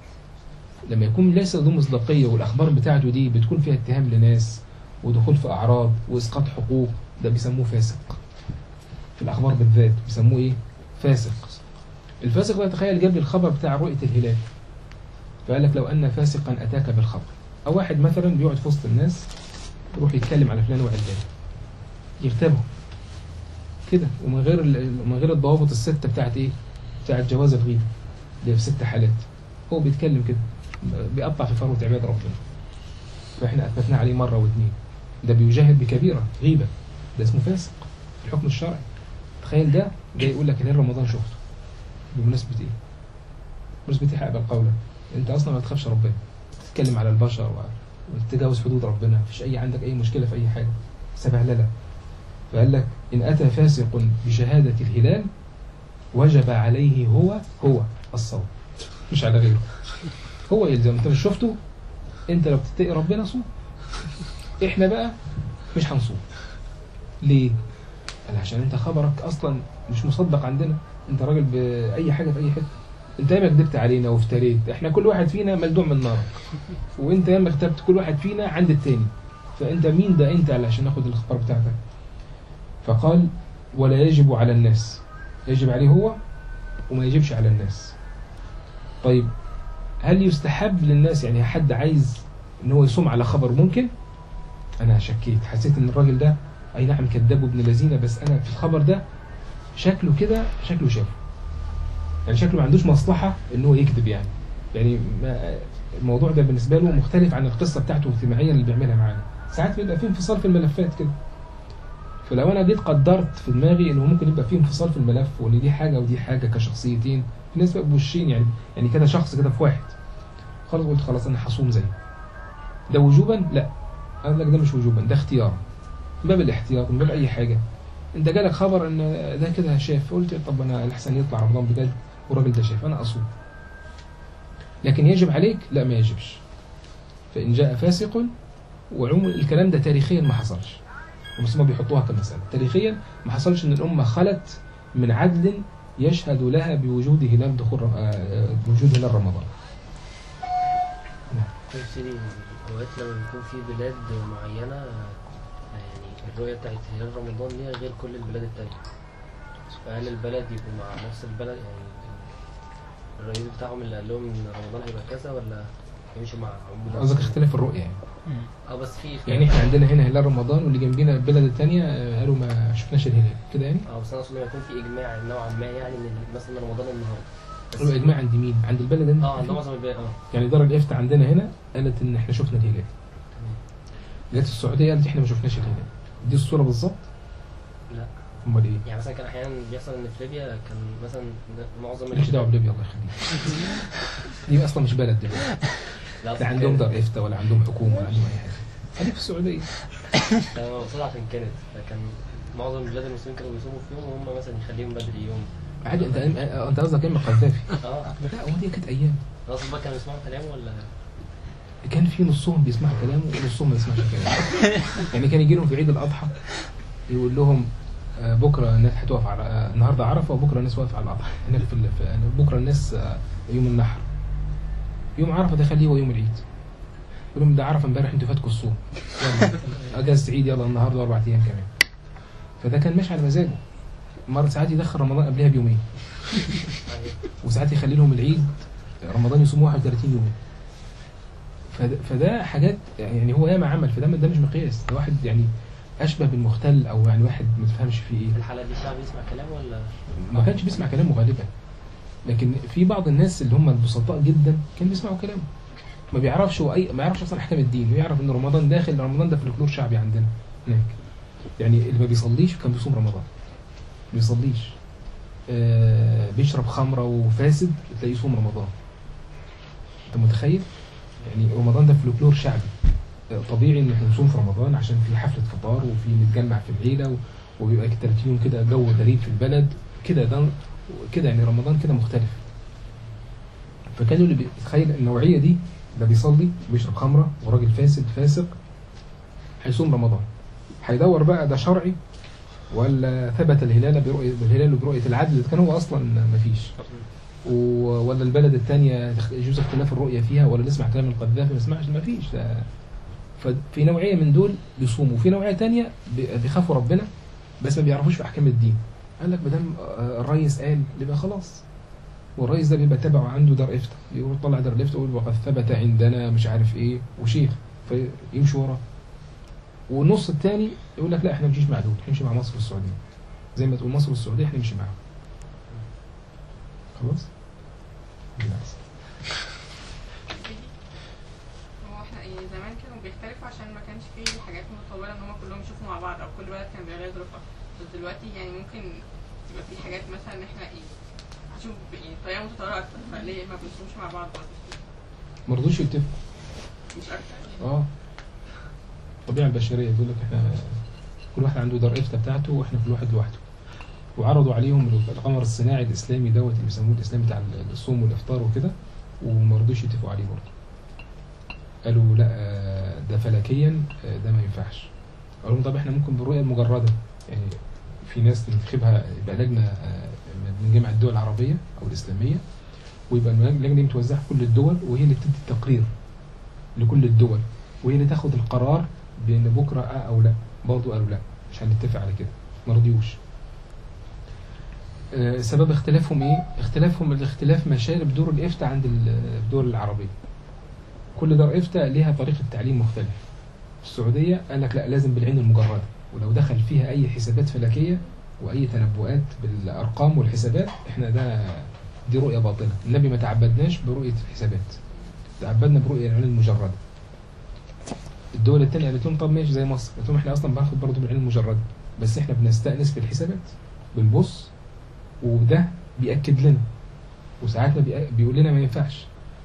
لما يكون ليس ذو مصداقيه والاخبار بتاعته دي بتكون فيها اتهام لناس ودخول في اعراض واسقاط حقوق ده بيسموه فاسق في الاخبار بالذات بيسموه ايه فاسق الفاسق ده تخيل جاب لي الخبر بتاع رؤيه الهلال فقال لك لو ان فاسقا اتاك بالخبر او واحد مثلا بيقعد في وسط الناس يروح يتكلم على فلان وعلان يغتابه كده ومن غير ال- من غير الضوابط السته بتاعت ايه بتاعت جواز الغيبه اللي هي في ست حالات هو بيتكلم كده بيقطع في ثروه عباد ربنا فاحنا اثبتنا عليه مره واثنين ده بيجاهد بكبيره غيبه ده اسمه فاسق في الحكم الشرعي تخيل ده جاي يقول لك هلال رمضان شفته بمناسبه ايه؟ بمناسبه ايه حق قولا انت اصلا ما تخافش ربنا تتكلم على البشر و- وتتجاوز حدود ربنا مفيش اي عندك اي مشكله في اي حاجه سبهلله فقال لك ان اتى فاسق بشهاده الهلال وجب عليه هو هو الصوم مش على غيره هو يلزم انت مش شفته انت لو بتتقي ربنا صوم احنا بقى مش هنصوم ليه قال عشان انت خبرك اصلا مش مصدق عندنا انت راجل باي حاجه في اي حته انت ياما كدبت علينا وافتريت احنا كل واحد فينا ملدوع من نارك وانت ياما كتبت كل واحد فينا عند التاني فانت مين ده انت علشان ناخد الاخبار بتاعتك فقال ولا يجب على الناس يجب عليه هو وما يجبش على الناس طيب هل يستحب للناس يعني حد عايز ان هو يصوم على خبر ممكن انا شكيت حسيت ان الراجل ده اي نعم كذاب ابن لذينه بس انا في الخبر ده شكله كده شكله شاف يعني شكله ما عندوش مصلحه ان هو يكذب يعني يعني ما الموضوع ده بالنسبه له مختلف عن القصه بتاعته اجتماعيا اللي بيعملها معانا ساعات بيبقى فيه انفصال في الملفات كده فلو انا جيت قدرت في دماغي انه ممكن يبقى فيه انفصال في الملف وان دي حاجه ودي حاجه كشخصيتين في ناس بقى بوشين يعني يعني كده شخص كده في واحد خلاص قلت خلاص انا هصوم زيه ده وجوبا لا قال لك ده مش وجوبا ده اختيار من باب الاحتياط من باب اي حاجه انت جالك خبر ان ده كده شاف قلت طب انا الاحسن يطلع رمضان بجد والراجل ده شاف انا اصوم لكن يجب عليك لا ما يجبش فان جاء فاسق وعموم الكلام ده تاريخيا ما حصلش بس ما بيحطوها كمسألة تاريخيا ما حصلش ان الامه خلت من عدل يشهد لها بوجود هلال دخول رم- آه، بوجود هلال رمضان طيب سيدي اوقات لما بيكون في بلاد معينة يعني الرؤية بتاعت هلال رمضان ليها غير كل البلاد التانية فهل البلد يبقوا مع نفس البلد يعني الرئيس بتاعهم اللي قال لهم ان رمضان هيبقى كذا ولا يمشوا مع عموم قصدك اختلاف الرؤيه يعني اه بس في يعني احنا عندنا هنا هلال رمضان واللي جنبينا البلد الثانيه قالوا ما شفناش الهلال كده يعني اه بس انا اقصد لما يكون في اجماع نوعا ما يعني ان مثلا رمضان النهارده بس- قالوا اجماع عند مين عند البلد اللي اه انت عند فيه؟ معظم البلاد اه يعني دار الافتاء عندنا هنا قالت ان احنا شفنا الهلال جت السعوديه قالت احنا ما شفناش الهلال دي الصوره بالظبط لا امال ايه يعني مثلا كان احيانا بيحصل ان في ليبيا كان مثلا معظم ماليش دعوه بليبيا الله يخليك دي اصلا مش بلد دلوقتي لا لا عندهم دار افتاء ولا عندهم حكومه ولا عندهم اي حاجه خليك في السعوديه انا مقصود عشان كانت فكان معظم البلاد المسلمين كانوا بيصوموا في يوم وهم مثلا يخليهم بدري يوم عادي انت انت قصدك ايام القذافي اه لا هو دي كانت ايام اصلا بقى كانوا يسمعوا كلامه ولا كان في نصهم بيسمع كلامه ونصهم ما يسمعش كلامه يعني كان يجي لهم في عيد الاضحى يقول لهم آه، بكره الناس هتقف على آه، النهارده عرفه وبكره الناس واقفه على الاضحى هناك في, ال- في بكره الناس آه، يوم النحر يوم عرفه ده خليه هو يوم العيد يقول لهم ده عرفه امبارح انتوا فاتكم الصوم يلا اجازه عيد يلا النهارده اربع ايام كمان فده كان ماشي على مزاجه مرة ساعات يدخل رمضان قبلها بيومين وساعات يخلي لهم العيد رمضان يصوموا 31 يوم فده, فده حاجات يعني هو ياما عمل فده ده مش مقياس ده واحد يعني اشبه بالمختل او يعني واحد ما تفهمش فيه في ايه الحالة دي الشعب يسمع كلامه ولا ما كانش بيسمع كلامه غالبا لكن في بعض الناس اللي هم البسطاء جدا كان بيسمعوا كلامه ما بيعرفش هو اي ما يعرفش اصلا احكام الدين ويعرف ان رمضان داخل رمضان ده فلكلور شعبي عندنا هناك يعني اللي ما بيصليش كان بيصوم رمضان ما بيصليش آه، بيشرب خمره وفاسد تلاقيه يصوم رمضان انت متخيل يعني رمضان ده فلكلور شعبي آه، طبيعي ان احنا نصوم في رمضان عشان في حفله فطار وفي نتجمع في العيله و- وبيبقى 30 يوم كده جو غريب في البلد كده ده كده يعني رمضان كده مختلف فكانوا اللي بيتخيل النوعيه دي ده بيصلي بيشرب خمره وراجل فاسد فاسق هيصوم رمضان هيدور بقى ده شرعي ولا ثبت الهلال برؤية الهلال برؤية العدل إذا كان هو أصلا مفيش و- ولا البلد الثانية يجوز اختلاف الرؤية فيها ولا نسمع كلام القذافي ما نسمعش مفيش ده ففي نوعية من دول بيصوموا في نوعية تانية بي- بيخافوا ربنا بس ما بيعرفوش في أحكام الدين قال لك ما دام آه، الريس قال يبقى خلاص والريس ده بيبقى تابع عنده دار افتاء يقول طلع دار الافتاء يقول وقد ثبت عندنا مش عارف ايه وشيخ فيمشي وراه والنص الثاني يقول لك لا احنا مش مع دول نمشي مع مصر والسعوديه زي ما تقول مصر والسعوديه احنا نمشي معاهم خلاص بالعكس. هو احنا يعني زمان كانوا بيختلفوا عشان ما كانش فيه حاجات متطورة ان هم كلهم يشوفوا مع بعض او كل بلد كان بيغير ظروفها بس دلوقتي يعني ممكن تبقى في حاجات مثلا ان احنا ايه هنشوف يعني طريقة متطورة اكتر فليه ما بنصومش مع بعض برضه ما رضوش يتفقوا مش اكتر اه الطبيعه البشريه تقول لك احنا كل واحد عنده دار افتاء بتاعته واحنا كل واحد لوحده وعرضوا عليهم القمر الصناعي الاسلامي دوت اللي بيسموه الاسلامي بتاع الصوم والافطار وكده وما رضوش يتفقوا عليه برضه قالوا لا آه، ده فلكيا آه، ده ما ينفعش قالوا لهم طب احنا ممكن بالرؤيه المجرده يعني في ناس ننتخبها يبقى لجنه آه، من جامعه الدول العربيه او الاسلاميه ويبقى اللجنه دي متوزعه في كل الدول وهي اللي بتدي التقرير لكل الدول وهي اللي تاخد القرار بان بكره اه او لا برضه قالوا لا مش هنتفق على كده ما رضيوش آه، سبب اختلافهم ايه؟ اختلافهم الاختلاف مشارب دور الافتاء عند ال- الدول العربيه. كل دار افتاء ليها طريقه تعليم مختلف. السعوديه قال لك لا لازم بالعين المجرده ولو دخل فيها اي حسابات فلكيه واي تنبؤات بالارقام والحسابات احنا ده دي رؤيه باطله، النبي ما تعبدناش برؤيه الحسابات. تعبدنا برؤيه العين المجرده. الدول الثانيه قالت لهم طب ماشي زي مصر، قالت لهم احنا اصلا بناخد برضه بالعين المجرده بس احنا بنستانس في الحسابات بنبص وده بيأكد لنا وساعات ما بيأ- بيقول لنا ما ينفعش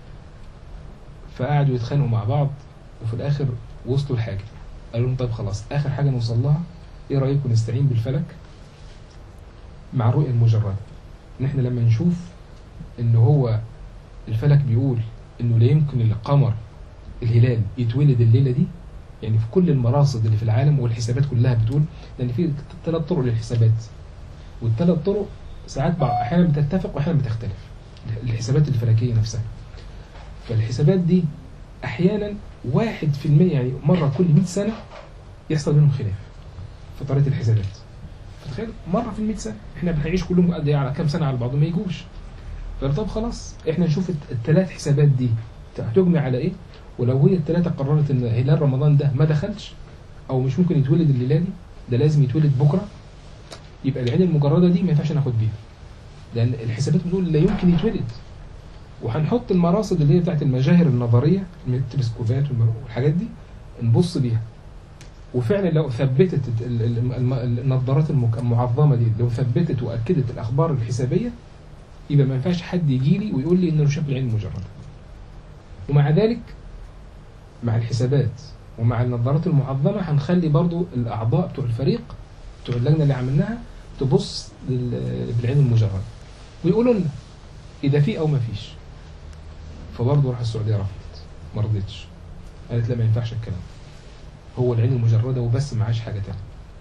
فقعدوا يتخانقوا مع بعض وفي الاخر وصلوا لحاجه قالوا لهم طيب خلاص اخر حاجه نوصل لها ايه رايكم نستعين بالفلك مع الرؤيه المجرده ان احنا لما نشوف ان هو الفلك بيقول انه لا يمكن القمر الهلال يتولد الليله دي يعني في كل المراصد اللي في العالم والحسابات كلها بتقول لان في ثلاث طرق للحسابات والثلاث طرق ساعات بعض احيانا بتتفق واحيانا بتختلف الحسابات الفلكيه نفسها فالحسابات دي احيانا واحد في المية يعني مره كل 100 سنه يحصل بينهم خلاف في طريقه الحسابات فتخيل مره في ال 100 سنه احنا بنعيش كلهم قد ايه على كام سنه على بعضهم ما يجوش فقال طب خلاص احنا نشوف الت- الثلاث حسابات دي هتجمع على ايه ولو هي الثلاثه قررت ان هلال رمضان ده ما دخلش او مش ممكن يتولد الليله دي ده لازم يتولد بكره يبقى العين المجرده دي ما ينفعش ناخد بيها لان الحسابات بتقول لا يمكن يتولد وهنحط المراصد اللي هي بتاعت المجاهر النظريه التلسكوبات والم- والحاجات دي نبص بيها وفعلا لو ثبتت ال- ال- الم- النظارات المك- المعظمه دي لو ثبتت واكدت الاخبار الحسابيه يبقى ما ينفعش حد يجي لي ويقول لي انه شاف العين المجرده ومع ذلك مع الحسابات ومع النظارات المعظمه هنخلي برضو الاعضاء بتوع الفريق بتوع اللجنه اللي عملناها تبص لل- بالعين المجرده ويقولوا لنا اذا في او ما فيش فبرضه راح السعوديه رفضت ما رضيتش قالت لا ما ينفعش الكلام هو العين المجرده وبس ما عاش حاجه تانية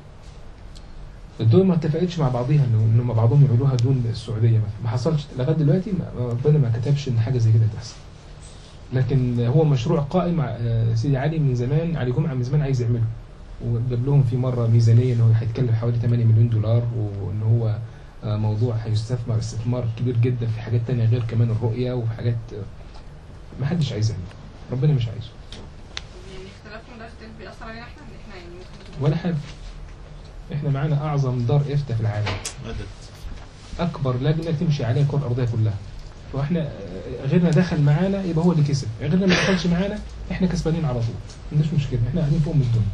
الدول ما اتفقتش مع بعضيها انه انهم بعضهم يعملوها دون السعوديه مثلا ما حصلش لغايه دلوقتي ما- ربنا ما كتبش ان حاجه زي كده تحصل لكن هو مشروع قائم مع آه، سيدي علي من زمان علي جمعه من زمان عايز يعمله وجاب لهم في مره ميزانيه انه هيتكلف حوالي 8 مليون دولار وان هو آه، موضوع هيستثمر استثمار كبير جدا في حاجات تانية غير كمان الرؤيه وفي حاجات آه، ما حدش عايز يعملها ربنا مش عايزه طب يعني اختلافهم ده اختلاف بيأثر علينا احنا ان احنا يعني ممكن ولا حاجه احنا معانا اعظم دار افتاء في العالم مدد اكبر لجنه تمشي عليها الكره الارضيه كلها فاحنا آه، غيرنا دخل معانا يبقى هو اللي كسب غيرنا ما دخلش معانا احنا كسبانين على طول ما عندناش مشكله احنا قاعدين فوق من الدنيا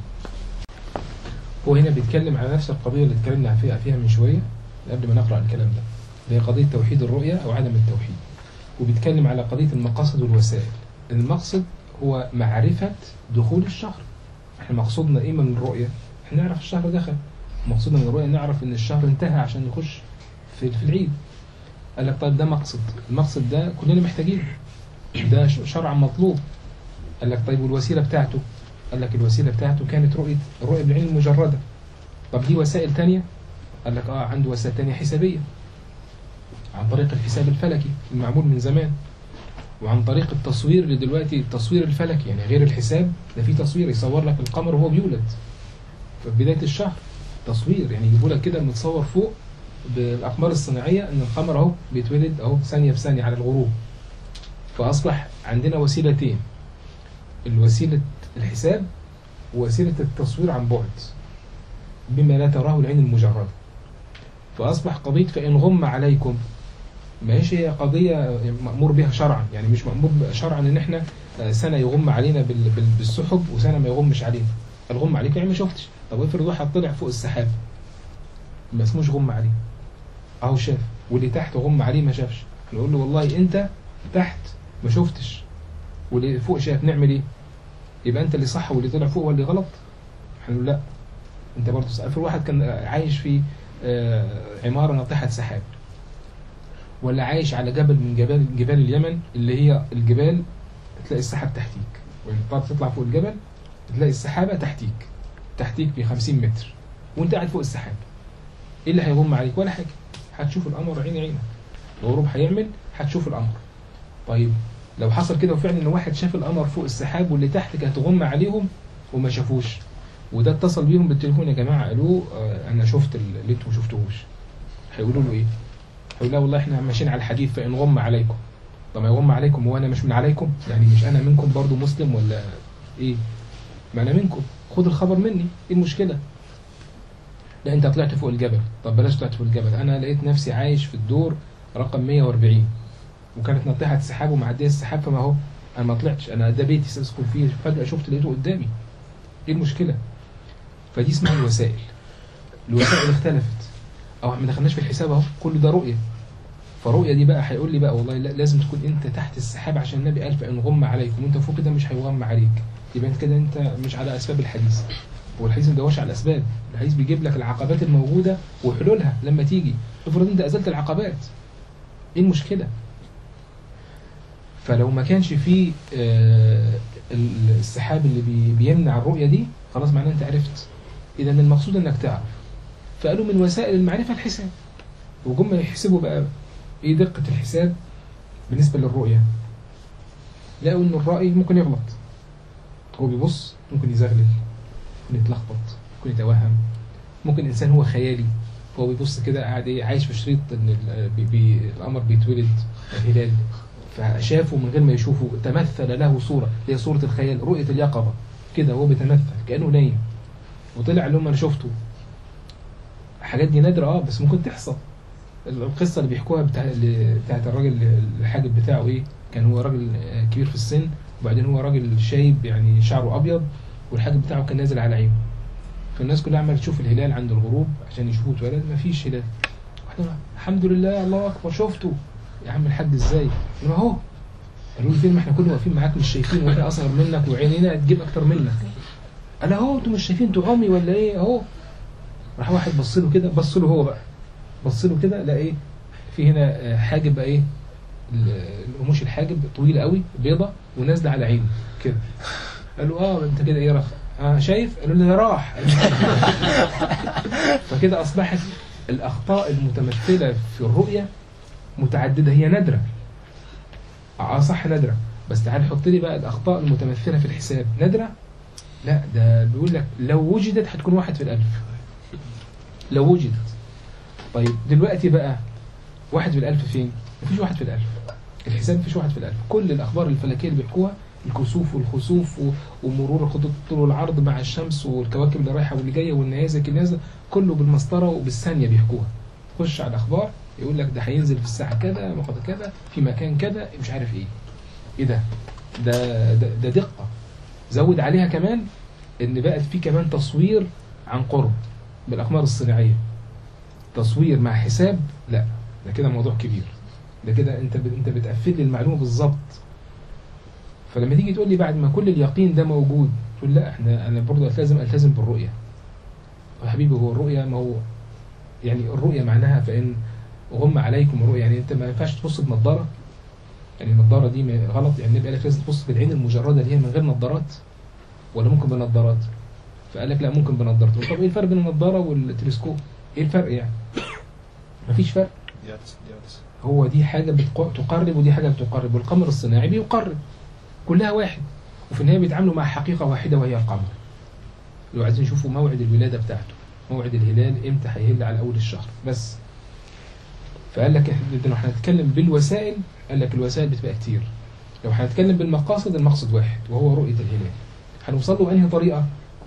هو هنا بيتكلم على نفس القضيه اللي اتكلمنا فيها فيها من شويه قبل ما نقرا الكلام ده اللي هي قضية توحيد الرؤية أو عدم التوحيد وبيتكلم على قضية المقاصد والوسائل المقصد هو معرفة دخول الشهر احنا مقصودنا ايه من الرؤية احنا نعرف الشهر دخل مقصودنا من الرؤية نعرف ان الشهر انتهى عشان نخش في في العيد قال لك طيب ده مقصد المقصد ده كلنا محتاجينه ده ش- شرعا مطلوب قال لك طيب والوسيلة بتاعته قال لك الوسيلة بتاعته كانت رؤية الرؤية بالعين المجردة طب دي وسائل تانية قال لك اه عنده وسائل تانية حسابية عن طريق الحساب الفلكي المعمول من زمان وعن طريق التصوير اللي دلوقتي التصوير الفلكي يعني غير الحساب ده في تصوير يصور لك القمر وهو بيولد في بداية الشهر تصوير يعني يجيبوا لك كده متصور فوق بالأقمار الصناعية إن القمر أهو بيتولد أهو ثانية بثانية على الغروب فأصبح عندنا وسيلتين الوسيلة الحساب ووسيلة التصوير عن بعد بما لا تراه العين المجردة فأصبح قضية فإن غم عليكم ما هيش هي قضية مأمور بها شرعا يعني مش مأمور شرعا إن إحنا آه، سنة يغم علينا بال- بال- بالسحب وسنة ما يغمش علينا الغم عليك يعني ما شفتش طب افرض واحد طلع فوق السحاب ما اسموش غم عليه أهو شاف واللي تحت غم عليه ما شافش نقول له والله أنت تحت ما شفتش واللي فوق شاف نعمل إيه يبقى أنت اللي صح واللي طلع فوق هو اللي غلط هنقول لا أنت برضه صح افرض واحد كان عايش في آه، عمارة ناطحة سحاب ولا عايش على جبل من جبال جبال اليمن اللي هي الجبال تلاقي السحاب تحتيك وانت تطلع فوق الجبل تلاقي السحابة تحتيك تحتيك ب 50 متر وانت قاعد فوق السحاب ايه اللي هيغم عليك ولا حاجة هتشوف القمر عين عينك الغروب هيعمل هتشوف القمر طيب لو حصل كده وفعلا ان واحد شاف القمر فوق السحاب واللي تحت كانت تغم عليهم وما شافوش وده اتصل بيهم بالتليفون يا جماعه قالوا آه، انا شفت اللي انتوا ما شفتوهوش هيقولوا له ايه؟ هيقول لا والله احنا ماشيين على الحديث فان غم عليكم طب ما يغم عليكم وانا مش من عليكم يعني مش انا منكم برضو مسلم ولا ايه؟ ما انا منكم خد الخبر مني ايه المشكله؟ لا انت طلعت فوق الجبل طب بلاش طلعت فوق الجبل انا لقيت نفسي عايش في الدور رقم 140 وكانت ناطحه سحاب ومعديه السحاب فما هو انا ما طلعتش انا ده بيتي ساسكن فيه فجاه شفت لقيته قدامي ايه المشكله؟ فدي اسمها الوسائل الوسائل اختلفت او ما دخلناش في الحساب اهو كل ده رؤيه فرؤيه دي بقى هيقول لي بقى والله لا لازم تكون انت تحت السحاب عشان النبي قال فان غم عليكم وانت فوق كده مش هيغم عليك يبقى انت كده انت مش على اسباب الحديث هو الحديث ما بيدورش على الاسباب الحديث بيجيب لك العقبات الموجوده وحلولها لما تيجي افرض انت ازلت العقبات ايه المشكله فلو ما كانش فيه آه، ال- السحاب اللي بي- بيمنع الرؤيه دي خلاص معناه انت عرفت اذا المقصود انك تعرف فقالوا من وسائل المعرفه الحساب وجم يحسبوا بقى ايه دقه الحساب بالنسبه للرؤيه لقوا ان الرأي ممكن يغلط هو بيبص ممكن يزغلل ممكن يتلخبط ممكن يتوهم ممكن انسان هو خيالي هو بيبص كده قاعد ايه عايش في شريط ان ال- بي بي القمر بيتولد الهلال فشافه من غير ما يشوفه تمثل له صورة هي صورة الخيال رؤية اليقظة كده هو بيتمثل كأنه نايم وطلع لهم انا شفته الحاجات دي نادرة اه بس ممكن تحصل القصة اللي بيحكوها بتاع اللي- بتاعت الراجل الحاجب بتاعه ايه كان هو راجل آه، كبير في السن وبعدين هو راجل شايب يعني شعره ابيض والحاجب بتاعه كان نازل على عينه فالناس كلها عماله تشوف الهلال عند الغروب عشان يشوفوه اتولد مفيش هلال واحد يقول الحمد لله الله اكبر شفته يا عم الحاج ازاي؟ ما هو قالوا له فين ما احنا كنا واقفين معاك مش شايفين واحنا اصغر منك وعينينا تجيب اكتر منك قال اهو انتوا مش شايفين انتوا عمي ولا ايه اهو راح واحد بص له كده بص له هو بقى بص له كده لقى ايه في هنا آه، حاجب بقى ايه ال- القموش الحاجب طويله قوي بيضه ونازله على عينه كده قال له اه انت كده ايه رخ اه شايف قالوا له ده راح فكده اصبحت الاخطاء المتمثله في الرؤيه متعدده هي نادره اه صح نادره بس تعال حط لي بقى الاخطاء المتمثله في الحساب نادره لا ده بيقول لك لو وجدت هتكون واحد في الالف لو وجدت طيب دلوقتي بقى واحد في الالف فين مفيش واحد في الالف الحساب مفيش واحد في الالف كل الاخبار الفلكيه اللي بيحكوها الكسوف والخسوف و- ومرور الخطوط الطول والعرض مع الشمس والكواكب اللي رايحه واللي جايه والنيازك اللي نازله كله بالمسطره وبالثانيه بيحكوها خش على الاخبار يقول لك ده هينزل في الساعه كذا وقت كذا في مكان كذا مش عارف ايه ايه ده ده ده, ده دقه زود عليها كمان ان بقت في كمان تصوير عن قرب بالاقمار الصناعيه تصوير مع حساب لا ده كده موضوع كبير ده كده انت ب... انت بتقفل لي المعلومه بالظبط فلما تيجي تقول لي بعد ما كل اليقين ده موجود تقول لا احنا انا برضه لازم التزم بالرؤيه يا حبيبي هو الرؤيه ما هو يعني الرؤيه معناها فان غم عليكم الرؤيه يعني انت ما ينفعش تبص بنضاره يعني النضاره دي ما- غلط يعني النبي قال لك لازم تبص بالعين المجرده اللي هي من غير نضارات ولا ممكن بنضارات فقال لك لا ممكن بنضارات طب ايه الفرق بين النضاره والتلسكوب ايه الفرق يعني مفيش فرق دي عدسة دي عدسة هو دي حاجة بتق- تقرب ودي حاجة بتقرب والقمر الصناعي بيقرب كلها واحد وفي النهاية بيتعاملوا مع حقيقة واحدة وهي القمر لو عايزين يشوفوا موعد الولادة بتاعته موعد الهلال امتى هيهل على أول الشهر بس فقال لك إحنا- لو هنتكلم بالوسائل قال لك الوسائل بتبقى كتير لو هنتكلم بالمقاصد المقصد واحد وهو رؤية الهلال هنوصل له بأنهي طريقة؟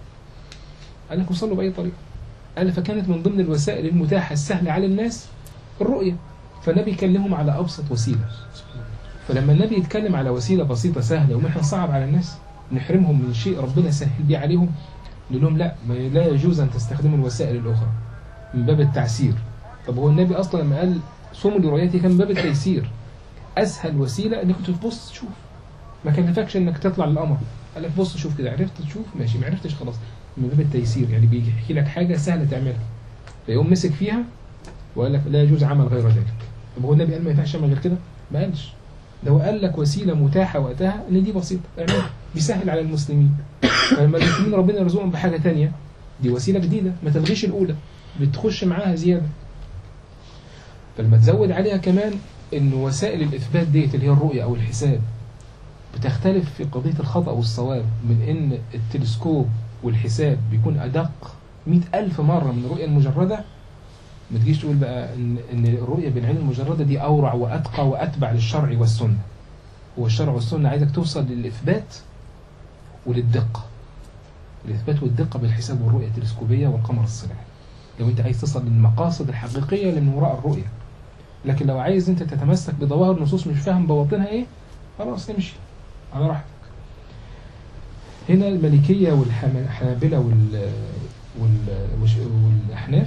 قال لك وصل له بأي طريقة قال فكانت من ضمن الوسائل المتاحة السهلة على الناس الرؤية فالنبي يكلمهم على أبسط وسيلة فلما النبي يتكلم على وسيلة بسيطة سهلة وما احنا صعب على الناس نحرمهم من شيء ربنا سهل بيه عليهم نقول لهم لا ما لا يجوز أن تستخدموا الوسائل الأخرى من باب التعسير طب هو النبي أصلا لما قال صوموا لرؤيتي كان من باب التيسير أسهل وسيلة إنك تبص تشوف ما كلفكش إنك تطلع للقمر قال لك بص شوف كده عرفت تشوف ماشي ما عرفتش خلاص من باب التيسير يعني بيحكي لك حاجة سهلة تعملها فيقوم مسك فيها وقال لك لا يجوز عمل غير ذلك طب هو النبي قال ما ينفعش اعمل غير كده ما قالش ده هو قال لك وسيله متاحه وقتها ان دي بسيطه اعملها بيسهل على المسلمين فلما المسلمين ربنا يرزقهم بحاجه تانية دي وسيله جديده ما تلغيش الاولى بتخش معاها زياده فلما تزود عليها كمان ان وسائل الاثبات ديت اللي هي الرؤيه او الحساب بتختلف في قضيه الخطا والصواب من ان التلسكوب والحساب بيكون ادق مئة ألف مرة من الرؤية المجردة ما تجيش تقول بقى ان ان الرؤيه بالعين المجرده دي اورع واتقى واتبع للشرع والسنه هو الشرع والسنه عايزك توصل للاثبات وللدقه الاثبات والدقه بالحساب والرؤيه التلسكوبيه والقمر الصناعي لو انت عايز تصل للمقاصد الحقيقيه اللي من وراء الرؤيه لكن لو عايز انت تتمسك بظواهر نصوص مش فاهم بواطنها ايه خلاص امشي على راحتك هنا الملكيه والحنابله وال وال والاحناف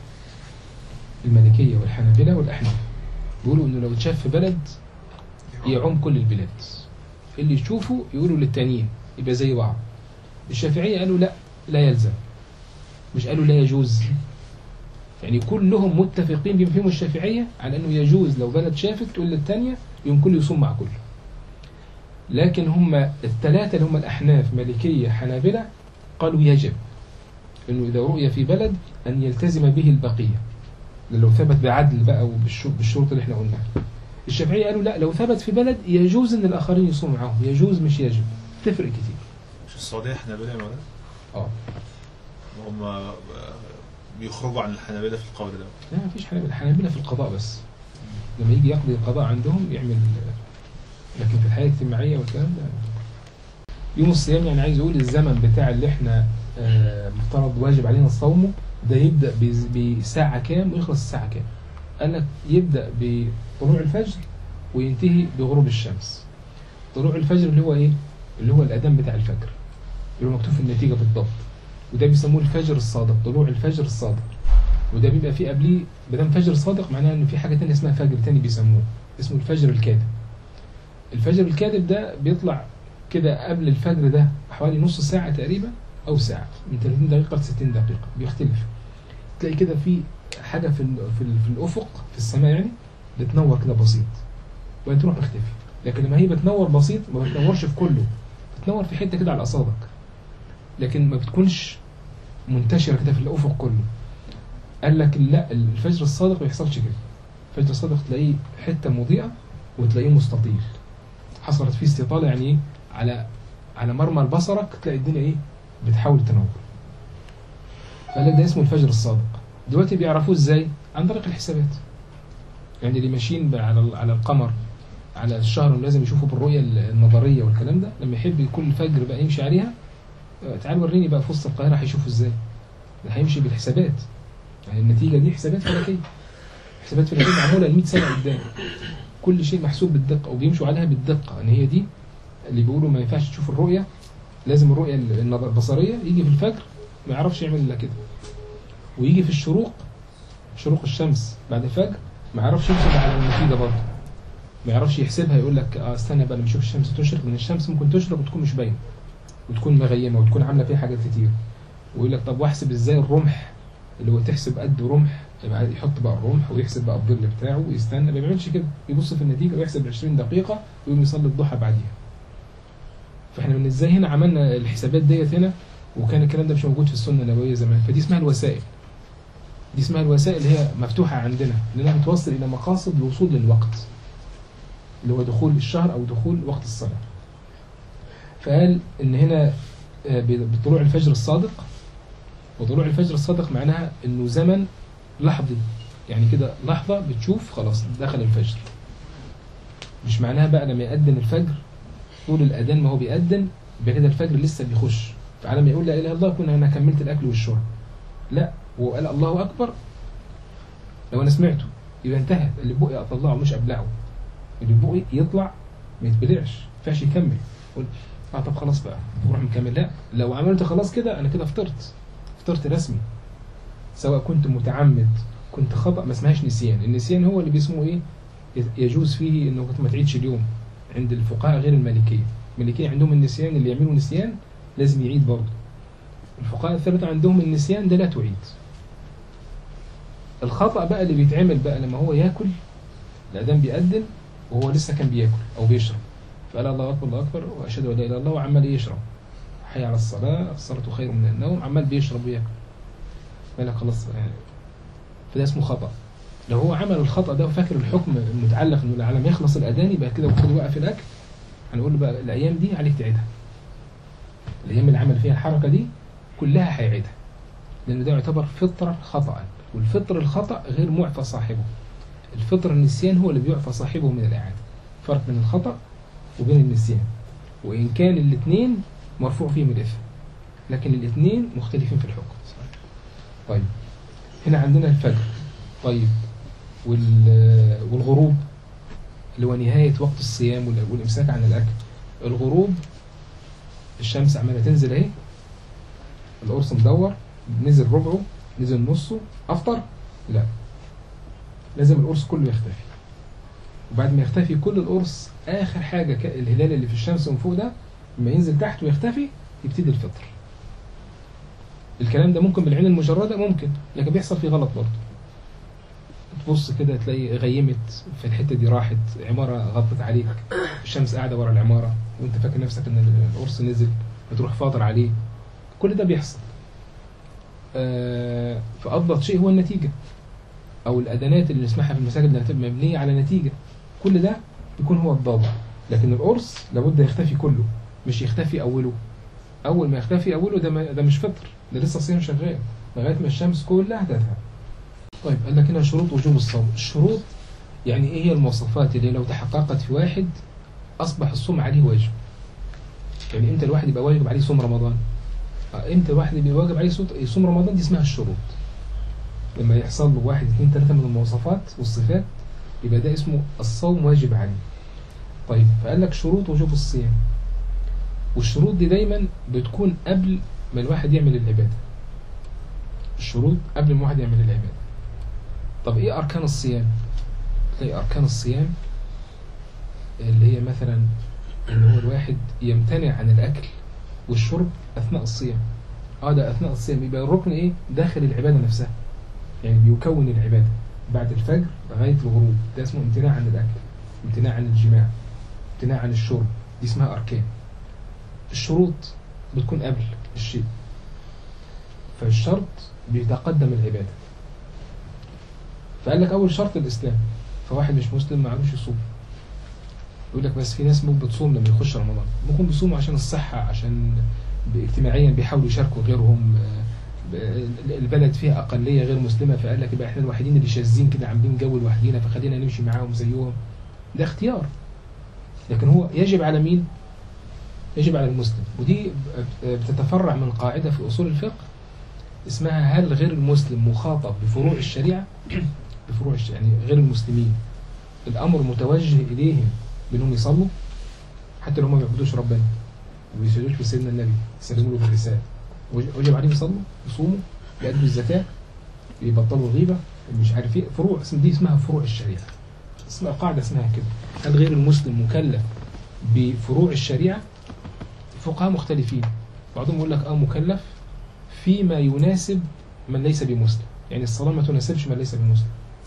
المالكية والحنابلة والأحناف بيقولوا إنه لو اتشاف في بلد يعم كل البلاد اللي يشوفه يقولوا للتانيين يبقى زي بعض الشافعية قالوا لا لا يلزم مش قالوا لا يجوز يعني كلهم متفقين بما فيهم الشافعية على أنه يجوز لو بلد شافت تقول للتانية يوم كل يصوم مع كل لكن هم الثلاثة اللي هم الأحناف مالكية حنابلة قالوا يجب أنه إذا رؤي في بلد أن يلتزم به البقية لو ثبت بعدل بقى وبالشروط اللي احنا قلناها الشافعية قالوا لا لو ثبت في بلد يجوز ان الاخرين يصوموا معاهم يجوز مش يجب تفرق كتير مش السعودية حنابلة يا مولانا اه هم بيخرجوا عن الحنابلة في القول ده لا مفيش حنابلة الحنابلة في القضاء بس لما يجي يقضي القضاء عندهم يعمل لكن في الحياة الاجتماعية والكلام ده يوم الصيام يعني عايز اقول الزمن بتاع اللي احنا آه، مفترض واجب علينا صومه ده يبدأ بز- بساعة كام ويخلص الساعة كام قال لك يبدأ بطلوع الفجر وينتهي بغروب الشمس طلوع الفجر اللي هو ايه اللي هو الأذان بتاع الفجر اللي هو مكتوب في النتيجة بالضبط وده بيسموه الفجر الصادق طلوع الفجر الصادق وده بيبقى فيه قبليه بدل فجر صادق معناها ان في حاجة تانية اسمها فجر تاني بيسموه اسمه الفجر الكاذب الفجر الكاذب ده بيطلع كده قبل الفجر ده حوالي نص ساعة تقريبا أو ساعة من 30 دقيقة ل 60 دقيقة بيختلف تلاقي كده في حاجة في ال- في, ال- في الأفق في السماء يعني بتنور كده بسيط وبعدين تروح تختفي لكن لما هي بتنور بسيط ما بتنورش في كله بتنور في حتة كده على أصابك لكن ما بتكونش منتشرة كده في الأفق كله قال لك لا الفجر الصادق ما بيحصلش كده الفجر الصادق تلاقيه حتة مضيئة وتلاقيه مستطيل حصلت فيه استطالة يعني ايه على على مرمى بصرك تلاقي الدنيا ايه بتحاول تنور فقال لك ده اسمه الفجر الصادق دلوقتي بيعرفوه ازاي عن طريق الحسابات يعني اللي ماشيين بقى على ال- على القمر على الشهر لازم يشوفوا بالرؤية النظرية والكلام ده لما يحب كل فجر بقى يمشي عليها آه، تعال وريني بقى في وسط القاهرة هيشوفوا ازاي ده هيمشي بالحسابات يعني النتيجة دي حسابات فلكية حسابات فلكية معمولة ل 100 سنة قدام كل شيء محسوب بالدقة وبيمشوا عليها بالدقة ان هي دي اللي بيقولوا ما ينفعش تشوف الرؤية لازم الرؤية النظر- البصرية يجي في الفجر ما يعرفش يعمل الا كده ويجي في الشروق شروق الشمس بعد الفجر ما يعرفش يحسب على النتيجه برضه ما يعرفش يحسبها يقول لك اه استنى بقى لما اشوف الشمس تشرق من الشمس ممكن تشرق وتكون مش باينه وتكون مغيمه وتكون عامله فيها حاجات كتير ويقول لك طب واحسب ازاي الرمح اللي هو تحسب قد رمح يبقى يحط بقى الرمح ويحسب بقى الظل بتاعه ويستنى ما بيعملش كده يبص في النتيجه ويحسب 20 دقيقه ويقوم يصلي الضحى بعديها فاحنا من ازاي هنا عملنا الحسابات ديت هنا وكان الكلام ده مش موجود في السنه النبويه زمان فدي اسمها الوسائل دي اسمها الوسائل اللي هي مفتوحه عندنا لانها بتوصل الى مقاصد الوصول للوقت اللي هو دخول الشهر او دخول وقت الصلاه فقال ان هنا آه، بطلوع الفجر الصادق وطلوع الفجر الصادق معناها انه زمن لحظي يعني كده لحظه بتشوف خلاص دخل الفجر مش معناها بقى لما يأذن الفجر طول الأذان ما هو بيأذن يبقى كده الفجر لسه بيخش فعلى ما يقول لا إله إلا الله يكون أنا كملت الأكل والشرب لا هو قال الله أكبر لو أنا سمعته يبقى انتهى اللي بقي أطلعه مش أبلعه اللي بقي يطلع ما يتبلعش ما ينفعش يكمل يقول اه طب خلاص بقى وروح مكمل لا لو عملت خلاص كده أنا كده فطرت فطرت رسمي سواء كنت متعمد كنت خطأ ما اسمهاش نسيان النسيان هو اللي بيسموه ايه يجوز فيه انه ما تعيدش اليوم عند الفقهاء غير المالكية المالكية عندهم النسيان اللي يعملوا نسيان لازم يعيد برضه الفقهاء الثلاثة عندهم النسيان ده لا تعيد الخطأ بقى اللي بيتعمل بقى لما هو ياكل الأذان بيأذن وهو لسه كان بياكل أو بيشرب فقال الله أكبر الله أكبر وأشهد أن لا إله إلا الله وعمال يشرب حي على الصلاة الصلاة خير من النوم عمال بيشرب وياكل قال لك خلاص يعني فده اسمه خطأ لو هو عمل الخطأ ده وفاكر الحكم المتعلق انه على ما يخلص الاذان يبقى كده وخد وقف الاكل هنقول له بقى الايام دي عليك تعيدها الايام اللي عمل فيها الحركه دي كلها هيعيدها لان ده يعتبر فطره خطا والفطر الخطا غير معفى صاحبه الفطر النسيان هو اللي بيعفى صاحبه من الاعاده فرق بين الخطا وبين النسيان وان كان الاثنين مرفوع فيهم الاثم لكن الاثنين مختلفين في الحكم طيب هنا عندنا الفجر طيب وال- والغروب اللي هو نهاية وقت الصيام وال- والإمساك عن الأكل الغروب الشمس عمالة تنزل أهي القرص مدور نزل ربعه نزل نصه أفطر لا لازم القرص كله يختفي وبعد ما يختفي كل القرص آخر حاجة ك- الهلال اللي في الشمس من فوق ده لما ينزل تحت ويختفي يبتدي الفطر الكلام ده ممكن بالعين المجردة ممكن لكن بيحصل فيه غلط برضه تبص كده تلاقي غيمت في الحتة دي راحت عمارة غطت عليك الشمس قاعدة ورا العمارة وانت فاكر نفسك ان القرص نزل بتروح فاطر عليه كل ده بيحصل آه، فأضبط شيء هو النتيجة أو الأذانات اللي نسمعها في المساجد اللي هتبقى مبنية على نتيجة كل ده يكون هو الضابط لكن القرص لابد يختفي كله مش يختفي أوله أول ما يختفي أوله ده, ما ده مش فطر ده لسه صيام شغال لغاية ما الشمس كلها تذهب طيب قال لك هنا شروط وجوب الصوم الشروط يعني ايه هي المواصفات اللي لو تحققت في واحد اصبح الصوم عليه واجب يعني امتى الواحد يبقى واجب عليه صوم رمضان آه، امتى الواحد يبقى واجب عليه صوت- يصوم رمضان دي اسمها الشروط لما يحصل له واحد اثنين ثلاثة من المواصفات والصفات يبقى ده اسمه الصوم واجب عليه طيب فقال لك شروط وجوب الصيام والشروط دي دايما بتكون قبل ما الواحد يعمل العبادة الشروط قبل ما الواحد يعمل العبادة طب ايه اركان الصيام تلاقي اركان الصيام اللي هي مثلا ان هو الواحد يمتنع عن الاكل والشرب اثناء الصيام اه ده اثناء الصيام يبقى الركن ايه داخل العباده نفسها يعني بيكون العباده بعد الفجر لغايه الغروب ده اسمه امتناع عن الاكل امتناع عن الجماع امتناع عن الشرب دي اسمها اركان الشروط بتكون قبل الشيء فالشرط بيتقدم العباده فقال لك اول شرط الاسلام فواحد مش مسلم ما عرفش يصوم يقول لك بس في ناس ممكن بتصوم لما يخش رمضان ممكن بيصوموا عشان الصحه عشان ب- اجتماعيا بيحاولوا يشاركوا غيرهم آه، ب- البلد فيها اقليه غير مسلمه فقال لك يبقى احنا الوحيدين اللي شاذين كده عاملين جو لوحدينا فخلينا نمشي معاهم زيهم ده اختيار لكن هو يجب على مين؟ يجب على المسلم ودي ب- بتتفرع من قاعده في اصول الفقه اسمها هل غير المسلم مخاطب بفروع الشريعه بفروع الش- يعني غير المسلمين الامر متوجه اليهم بانهم يصلوا حتى لو هم ما بيعبدوش ربنا وما بيسجدوش في سيدنا النبي يسلموا له بالرساله وج- وجب عليهم يصلوا يصوموا يأدوا الزكاه يبطلوا الغيبه مش عارف ايه فروع اسم دي اسمها فروع الشريعه اسمها قاعده اسمها كده هل غير المسلم مكلف بفروع الشريعه الفقهاء مختلفين بعضهم يقول لك اه مكلف فيما يناسب من ليس بمسلم يعني الصلاه ما تناسبش من ليس بمسلم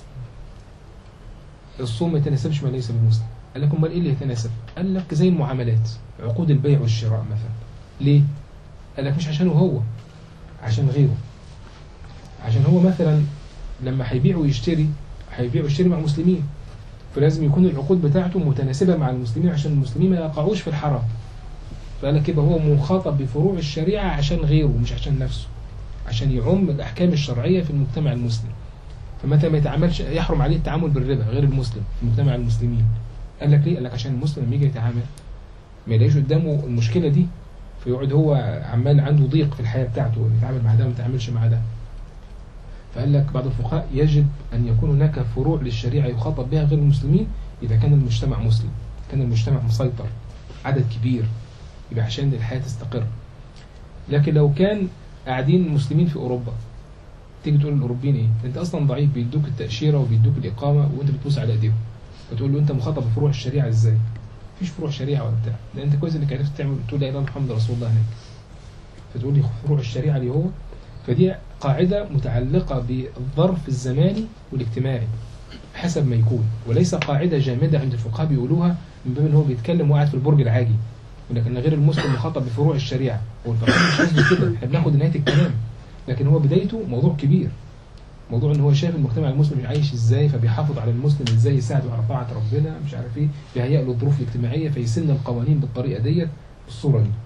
الصوم ما يتناسبش من ليس بمسلم قال لك امال ايه اللي يتناسب قال لك زي المعاملات عقود البيع والشراء مثلا ليه قال لك مش عشانه هو عشان غيره عشان هو مثلا لما هيبيع ويشتري هيبيع ويشتري مع مسلمين فلازم يكون العقود بتاعته متناسبة مع المسلمين عشان المسلمين ما يقعوش في الحرام فقال لك يبقى هو مخاطب بفروع الشريعة عشان غيره مش عشان نفسه عشان يعم الأحكام الشرعية في المجتمع المسلم فمتى ما يتعاملش يحرم عليه التعامل بالربا غير المسلم في مجتمع المسلمين قال لك ليه؟ قال لك عشان المسلم لما يجي يتعامل ما يلاقيش قدامه المشكلة دي فيقعد هو عمال عنده ضيق في الحياة بتاعته يتعامل مع ده وما يتعاملش مع ده فقال لك بعض الفقهاء يجب أن يكون هناك فروع للشريعة يخاطب بها غير المسلمين إذا كان المجتمع مسلم كان المجتمع مسيطر عدد كبير يبقى عشان الحياة تستقر لكن لو كان قاعدين مسلمين في أوروبا تيجي تقول للأوروبيين إيه؟ أنت أصلا ضعيف بيدوك التأشيرة وبيدوك الإقامة وأنت بتبوس على إيديهم فتقول له أنت مخاطب بفروع الشريعة إزاي؟ مفيش فروع شريعة ولا بتاع ده أنت كويس إنك عرفت تعمل تقول لا إله إلا محمد رسول الله هناك فتقول لي فروع الشريعة اللي هو فدي قاعدة متعلقة بالظرف الزماني والاجتماعي حسب ما يكون وليس قاعدة جامدة عند الفقهاء بيقولوها من باب ان هو بيتكلم وقاعد في البرج العاجي ولكن غير المسلم مخاطب بفروع الشريعة هو الفقهاء مش قصده كده احنا بناخد نهاية الكلام لكن هو بدايته موضوع كبير موضوع ان هو شايف المجتمع المسلم عايش ازاي فبيحافظ على المسلم ازاي يساعده على طاعة ربنا مش عارف ايه بيهيئ له الظروف الاجتماعية فيسن القوانين بالطريقة ديت بالصورة دي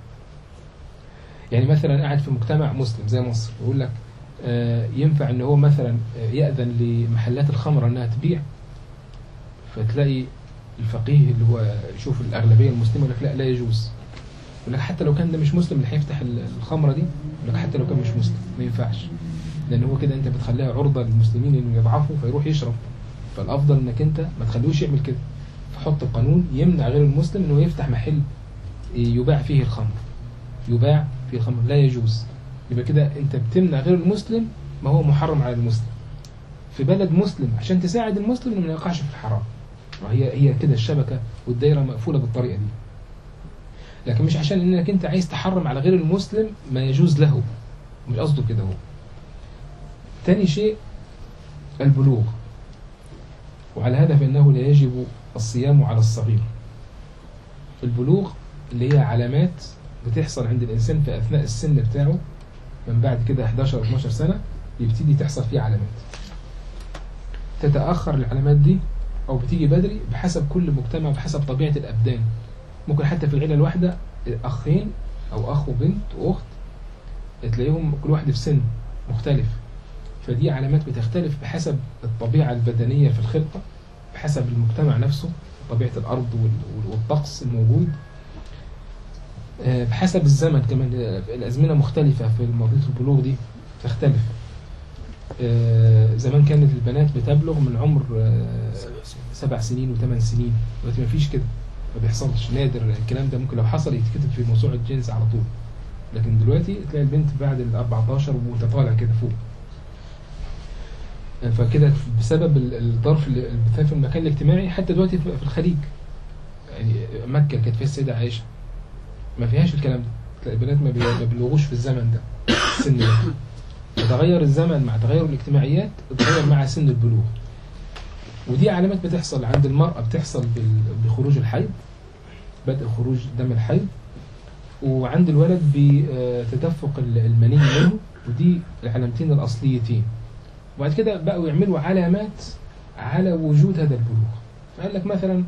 يعني مثلا قاعد في مجتمع مسلم زي مصر يقول لك آه، ينفع ان هو مثلا آه، يأذن لمحلات الخمر انها تبيع فتلاقي الفقيه اللي هو يشوف الاغلبيه المسلمه يقول لك لا لا يجوز يقول لك حتى لو كان ده مش مسلم اللي هيفتح ال- الخمره دي يقول لك حتى لو كان مش مسلم ما ينفعش لان هو كده انت بتخليها عرضه للمسلمين انه يضعفوا فيروح يشرب فالافضل انك انت ما تخليهوش يعمل كده فحط قانون يمنع غير المسلم انه يفتح محل يباع فيه الخمر يباع فيه الخمر لا يجوز يبقى كده انت بتمنع غير المسلم ما هو محرم على المسلم في بلد مسلم عشان تساعد المسلم انه ما يقعش في الحرام وهي هي كده الشبكه والدايره مقفوله بالطريقه دي لكن مش عشان انك انت عايز تحرم على غير المسلم ما يجوز له مش قصده كده هو تاني شيء البلوغ وعلى هذا فإنه لا يجب الصيام على الصغير البلوغ اللي هي علامات بتحصل عند الإنسان في أثناء السن بتاعه من بعد كده 11 12 سنة يبتدي تحصل فيه علامات تتأخر العلامات دي أو بتيجي بدري بحسب كل مجتمع بحسب طبيعة الأبدان ممكن حتى في العيلة الواحدة أخين أو أخ وبنت وأخت تلاقيهم كل واحد في سن مختلف فدي علامات بتختلف بحسب الطبيعة البدنية في الخلقة بحسب المجتمع نفسه طبيعة الأرض وال- وال- والطقس الموجود آه، بحسب الزمن كمان آه، الأزمنة مختلفة في مرضية البلوغ دي تختلف آه، زمان كانت البنات بتبلغ من عمر آه، سبع سنين وثمان سنين دلوقتي مفيش كده ما بيحصلش نادر الكلام ده ممكن لو حصل يتكتب في موسوعة الجنس على طول لكن دلوقتي تلاقي البنت بعد ال 14 وانت طالع كده فوق فكده بسبب ال- الظرف اللي اللي في المكان الاجتماعي حتى دلوقتي في في الخليج يعني مكة كانت فيها السيدة عائشة ما فيهاش الكلام ده تلاقي البنات ما بي- ما بيبلغوش في الزمن ده السن ده يتغير الزمن مع تغير الاجتماعيات يتغير مع سن البلوغ ودي علامات بتحصل عند المرأة بتحصل بال- بخروج الحيض بدء خروج دم الحيض وعند الولد بتدفق ال- المني منه ودي العلامتين الأصليتين وبعد كده بقوا يعملوا علامات على وجود هذا البلوغ فقال لك مثلا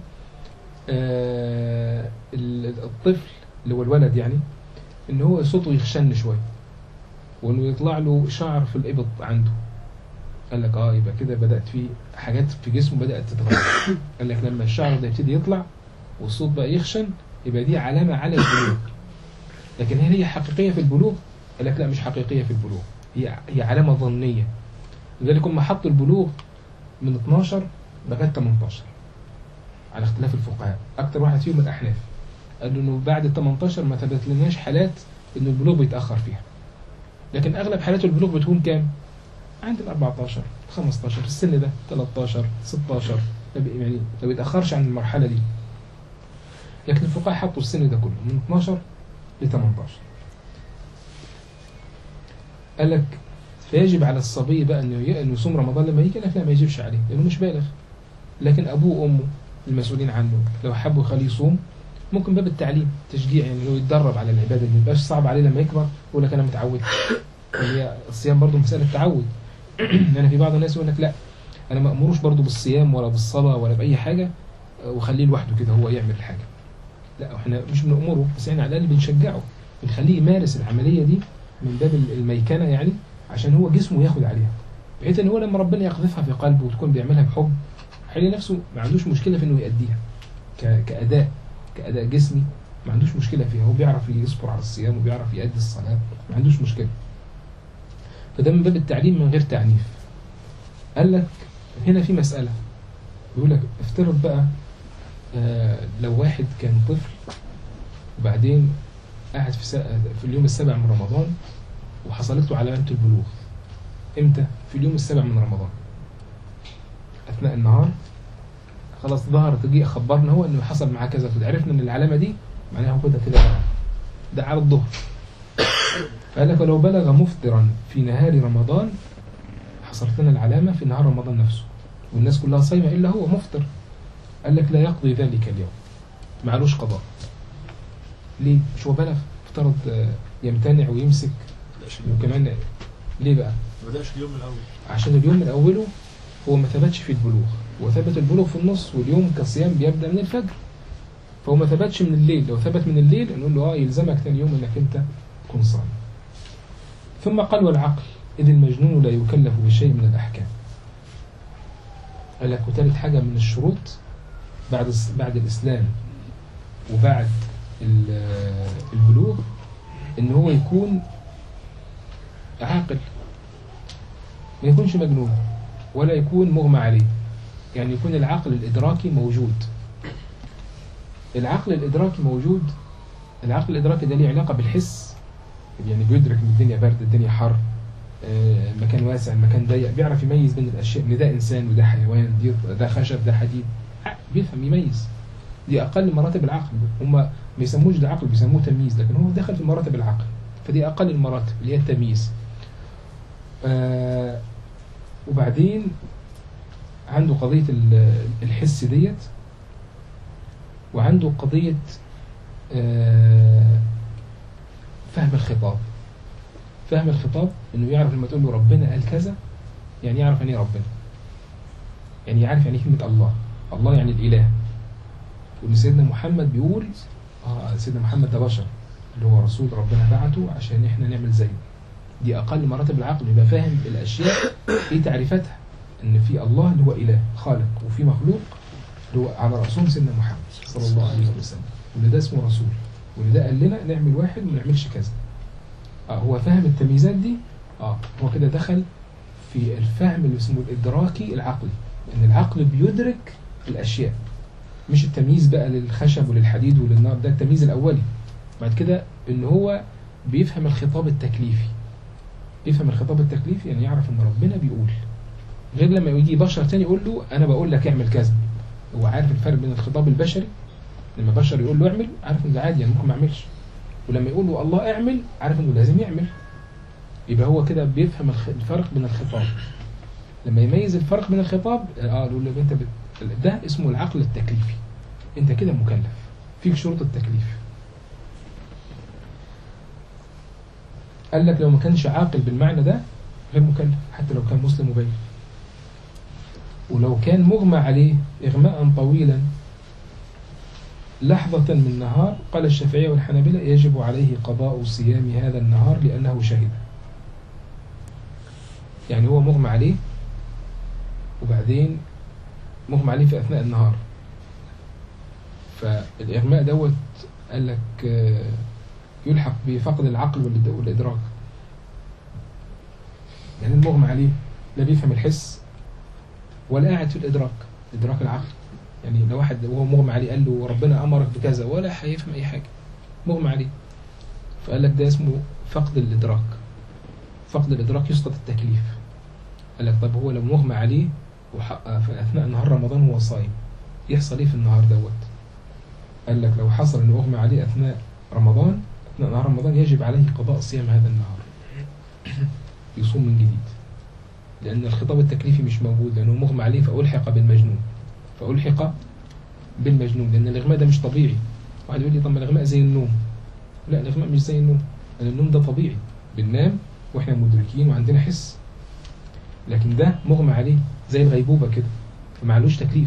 آه، ال- الطفل اللي هو الولد يعني ان هو صوته يخشن شويه وانه يطلع له شعر في الابط عنده قال لك اه يبقى كده بدات في حاجات في جسمه بدات تتغير قال لك لما الشعر ده يبتدي يطلع والصوت بقى يخشن يبقى دي علامه على البلوغ لكن هل هي حقيقيه في البلوغ قال لك لا مش حقيقيه في البلوغ هي هي علامه ظنيه لذلك هم حطوا البلوغ من 12 لغايه 18 على اختلاف الفقهاء اكتر واحد فيهم الاحناف قالوا انه بعد ال 18 ما ثبت لناش حالات انه البلوغ بيتاخر فيها لكن اغلب حالات البلوغ بتكون كام عندنا 14 15 السن ده 13 16 ما بي- يعني ما بيتاخرش عن المرحله دي لكن الفقهاء حطوا السن ده كله من 12 ل 18 قال لك فيجب على الصبي بقى انه ي- انه يصوم رمضان لما يجي لك لا ما يجبش عليه لانه مش بالغ لكن ابوه وامه المسؤولين عنه لو حبوا يخليه يصوم ممكن باب التعليم تشجيع يعني انه يتدرب على العباده دي ما يبقاش صعب عليه لما يكبر يقول لك انا متعود هي الصيام برضه مساله تعود لان في بعض الناس يقول لك لا انا ما امروش برضه بالصيام ولا بالصلاه ولا باي حاجه آه، وخليه لوحده كده هو يعمل الحاجه لا احنا مش بنأمره بس احنا على الاقل بنشجعه بنخليه يمارس العمليه دي من باب الميكنه يعني عشان هو جسمه ياخد عليها بحيث ان هو لما ربنا يقذفها في قلبه وتكون بيعملها بحب هيلاقي نفسه ما عندوش مشكله في انه يأديها ك- كأداء كأداء جسمي ما عندوش مشكله فيها هو بيعرف يصبر على الصيام وبيعرف يأدي الصلاه ما عندوش مشكله فده من باب التعليم من غير تعنيف قال لك هنا في مسألة بيقول لك افترض بقى آه لو واحد كان طفل وبعدين قاعد في, سا... في اليوم السابع من رمضان وحصلت له علامة البلوغ امتى؟ في اليوم السابع من رمضان أثناء النهار خلاص ظهرت جه خبرنا هو انه حصل معاه كذا كده عرفنا ان العلامة دي معناها هو كده كده بقى. ده على الظهر فقال لك ولو بلغ مفطرا في نهار رمضان حصلت لنا العلامة في نهار رمضان نفسه والناس كلها صايمة إلا هو مفطر قال لك لا يقضي ذلك اليوم معلوش قضاء ليه؟ مش هو بلغ افترض آه، يمتنع ويمسك بدأش اليوم وكمان ليه بقى؟ ما بدأش اليوم من الأول عشان اليوم من أوله هو ما ثبتش في البلوغ وثبت البلوغ في النص واليوم كصيام بيبدأ من الفجر فهو ما ثبتش من الليل لو ثبت من الليل نقول له اه يلزمك ثاني يوم انك انت تكون صايم ثم قال والعقل إذ المجنون لا يكلف بشيء من الأحكام قال لك وثالث حاجة من الشروط بعد الس- بعد الإسلام وبعد ال- البلوغ إن هو يكون عاقل ما يكونش مجنون ولا يكون مغمى عليه يعني يكون العقل الإدراكي موجود العقل الإدراكي موجود العقل الإدراكي ده ليه علاقة بالحس يعني بيدرك ان الدنيا برد الدنيا حر آه، مكان واسع المكان ضيق بيعرف يميز بين الاشياء ان ده انسان وده حيوان دي ده خشب ده حديد ع- بيفهم يميز دي اقل مراتب العقل هم ما يسموش ده عقل بيسموه تمييز لكن هو دخل في مراتب العقل فدي اقل المراتب اللي هي التمييز آه وبعدين عنده قضية ال- الحس ديت وعنده قضية آه فهم الخطاب فهم الخطاب انه يعرف لما تقول له ربنا قال كذا يعني يعرف يعني ايه ربنا يعني يعرف يعني ايه كلمة الله الله يعني الإله وإن سيدنا محمد بيقول اه سيدنا محمد ده بشر اللي هو رسول ربنا بعته عشان احنا نعمل زيه دي أقل مراتب العقل يبقى فاهم الأشياء ايه تعريفاتها ان في الله اللي هو إله خالق وفي مخلوق اللي هو على رأسهم سيدنا محمد صلى الله عليه وسلم وان ده اسمه رسول وان ده قال لنا نعمل واحد وما نعملش كذا اه هو فاهم التمييزات دي اه هو كده دخل في الفهم اللي اسمه الادراكي العقلي ان العقل بيدرك الاشياء مش التمييز بقى للخشب وللحديد وللنار ده التمييز الاولي بعد كده ان هو بيفهم الخطاب التكليفي يفهم الخطاب التكليفي يعني يعرف ان ربنا بيقول غير لما يجي بشر تاني يقول له انا بقول لك اعمل كذا هو عارف الفرق بين الخطاب البشري لما بشر يقول له اعمل عارف ان ده عادي يعني ممكن ما اعملش ولما يقول له الله اعمل عارف انه لازم يعمل يبقى هو كده بيفهم الخ- الفرق بين الخطاب لما يميز الفرق بين الخطاب اه يقول له انت بت... ده اسمه العقل التكليفي انت كده مكلف فيك شروط التكليف قال لك لو ما كانش عاقل بالمعنى ده غير مكلف حتى لو كان مسلم مبين ولو كان مغمى عليه إغماء طويلا لحظة من نهار قال الشافعية والحنابلة يجب عليه قضاء صيام هذا النهار لأنه شهد يعني هو مغمى عليه وبعدين مغمى عليه في أثناء النهار فالإغماء دوت قال لك آه، يلحق بفقد العقل والإد- والإدراك يعني المغمى عليه لا بيفهم الحس ولا قاعد في الإدراك إدراك العقل يعني لو واحد وهو مغمى عليه قال له ربنا أمرك بكذا ولا هيفهم أي حاجة مغمى عليه فقال لك ده اسمه فقد الإدراك فقد الإدراك يسقط التكليف قال لك طب هو لو مغمى عليه وح- في اثناء نهار رمضان هو صايم يحصل ايه في النهار دوت قال لك لو حصل انه اغمى عليه اثناء رمضان اثناء نهار رمضان يجب عليه قضاء صيام هذا النهار يصوم من جديد لان الخطاب التكليفي مش موجود لانه مغمى عليه فالحق بالمجنون فالحق بالمجنون لان الاغماء ده مش طبيعي واحد يقول لي طب ما الاغماء زي النوم لا الاغماء مش زي النوم لان النوم ده طبيعي بننام واحنا مدركين وعندنا حس لكن ده مغمى عليه زي الغيبوبه كده فمعلوش تكليف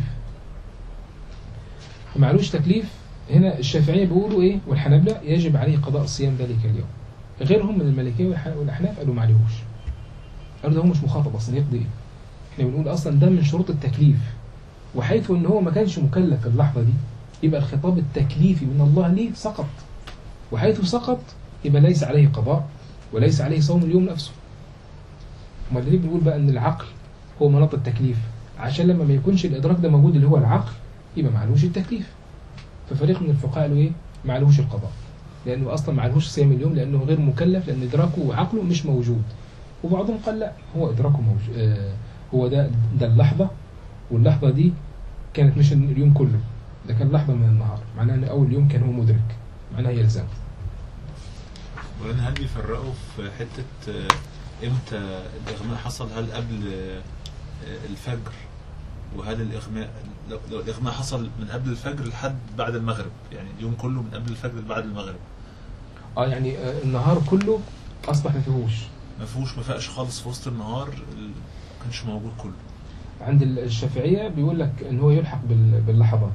فمعلوش تكليف هنا الشافعيه بيقولوا ايه والحنابلة يجب عليه قضاء صيام ذلك اليوم غيرهم من المالكيه والح- والاحناف قالوا ما عليهوش قالوا ده هو مش مخاطب اصلا يقضي ايه احنا بنقول اصلا ده من شروط التكليف وحيث ان هو ما كانش مكلف في اللحظه دي يبقى الخطاب التكليفي من الله ليه سقط وحيث سقط يبقى ليس عليه قضاء وليس عليه صوم اليوم نفسه امال ليه بنقول بقى ان العقل هو مناط التكليف عشان لما ما يكونش الادراك ده موجود اللي هو العقل يبقى معلوش التكليف ففريق من الفقهاء قالوا ايه معلوش القضاء لانه اصلا معلوش صيام اليوم لانه غير مكلف لان ادراكه وعقله مش موجود وبعضهم قال لا هو ادراكه موجود آه هو ده ده اللحظه واللحظه دي كانت مش اليوم كله ده كان لحظه من النهار معناها ان اول يوم كان هو مدرك معناها يلزم وبعدين هل بيفرقوا في حتة آه، امتى الإغماء حصل هل قبل آه، آه، الفجر وهل الإغماء لو لو الإغماء حصل من قبل الفجر لحد بعد المغرب يعني اليوم كله من قبل الفجر لبعد المغرب اه يعني آه النهار كله اصبح ما فيهوش ما فيهوش ما فاقش خالص في وسط النهار ال- ما كانش موجود كله عند الشافعيه بيقول لك ان هو يلحق بال- باللحظات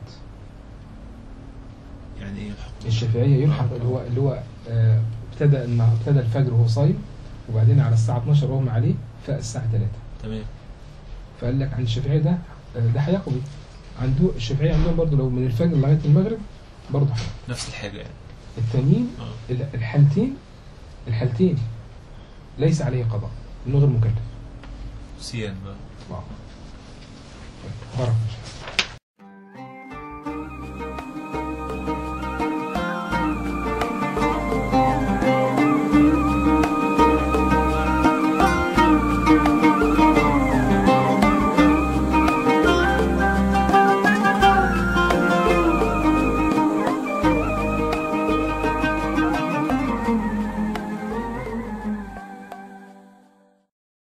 يعني ايه الحكم الشافعيه يلحق اللي هو اللي هو آه، ابتدى النهار ابتدى الفجر وهو صايم وبعدين على الساعه 12 اغمى عليه فاق الساعه 3 تمام فقال لك عند الشافعيه ده آه، ده هيقضي عنده الشافعيه عندهم برضه لو من الفجر لغايه المغرب برضه هيقضي. نفس الحاجة يعني التانيين اه ال- الحالتين الحالتين ليس عليه قضاء انه غير مكلف سيان بقى واو. بارك الله.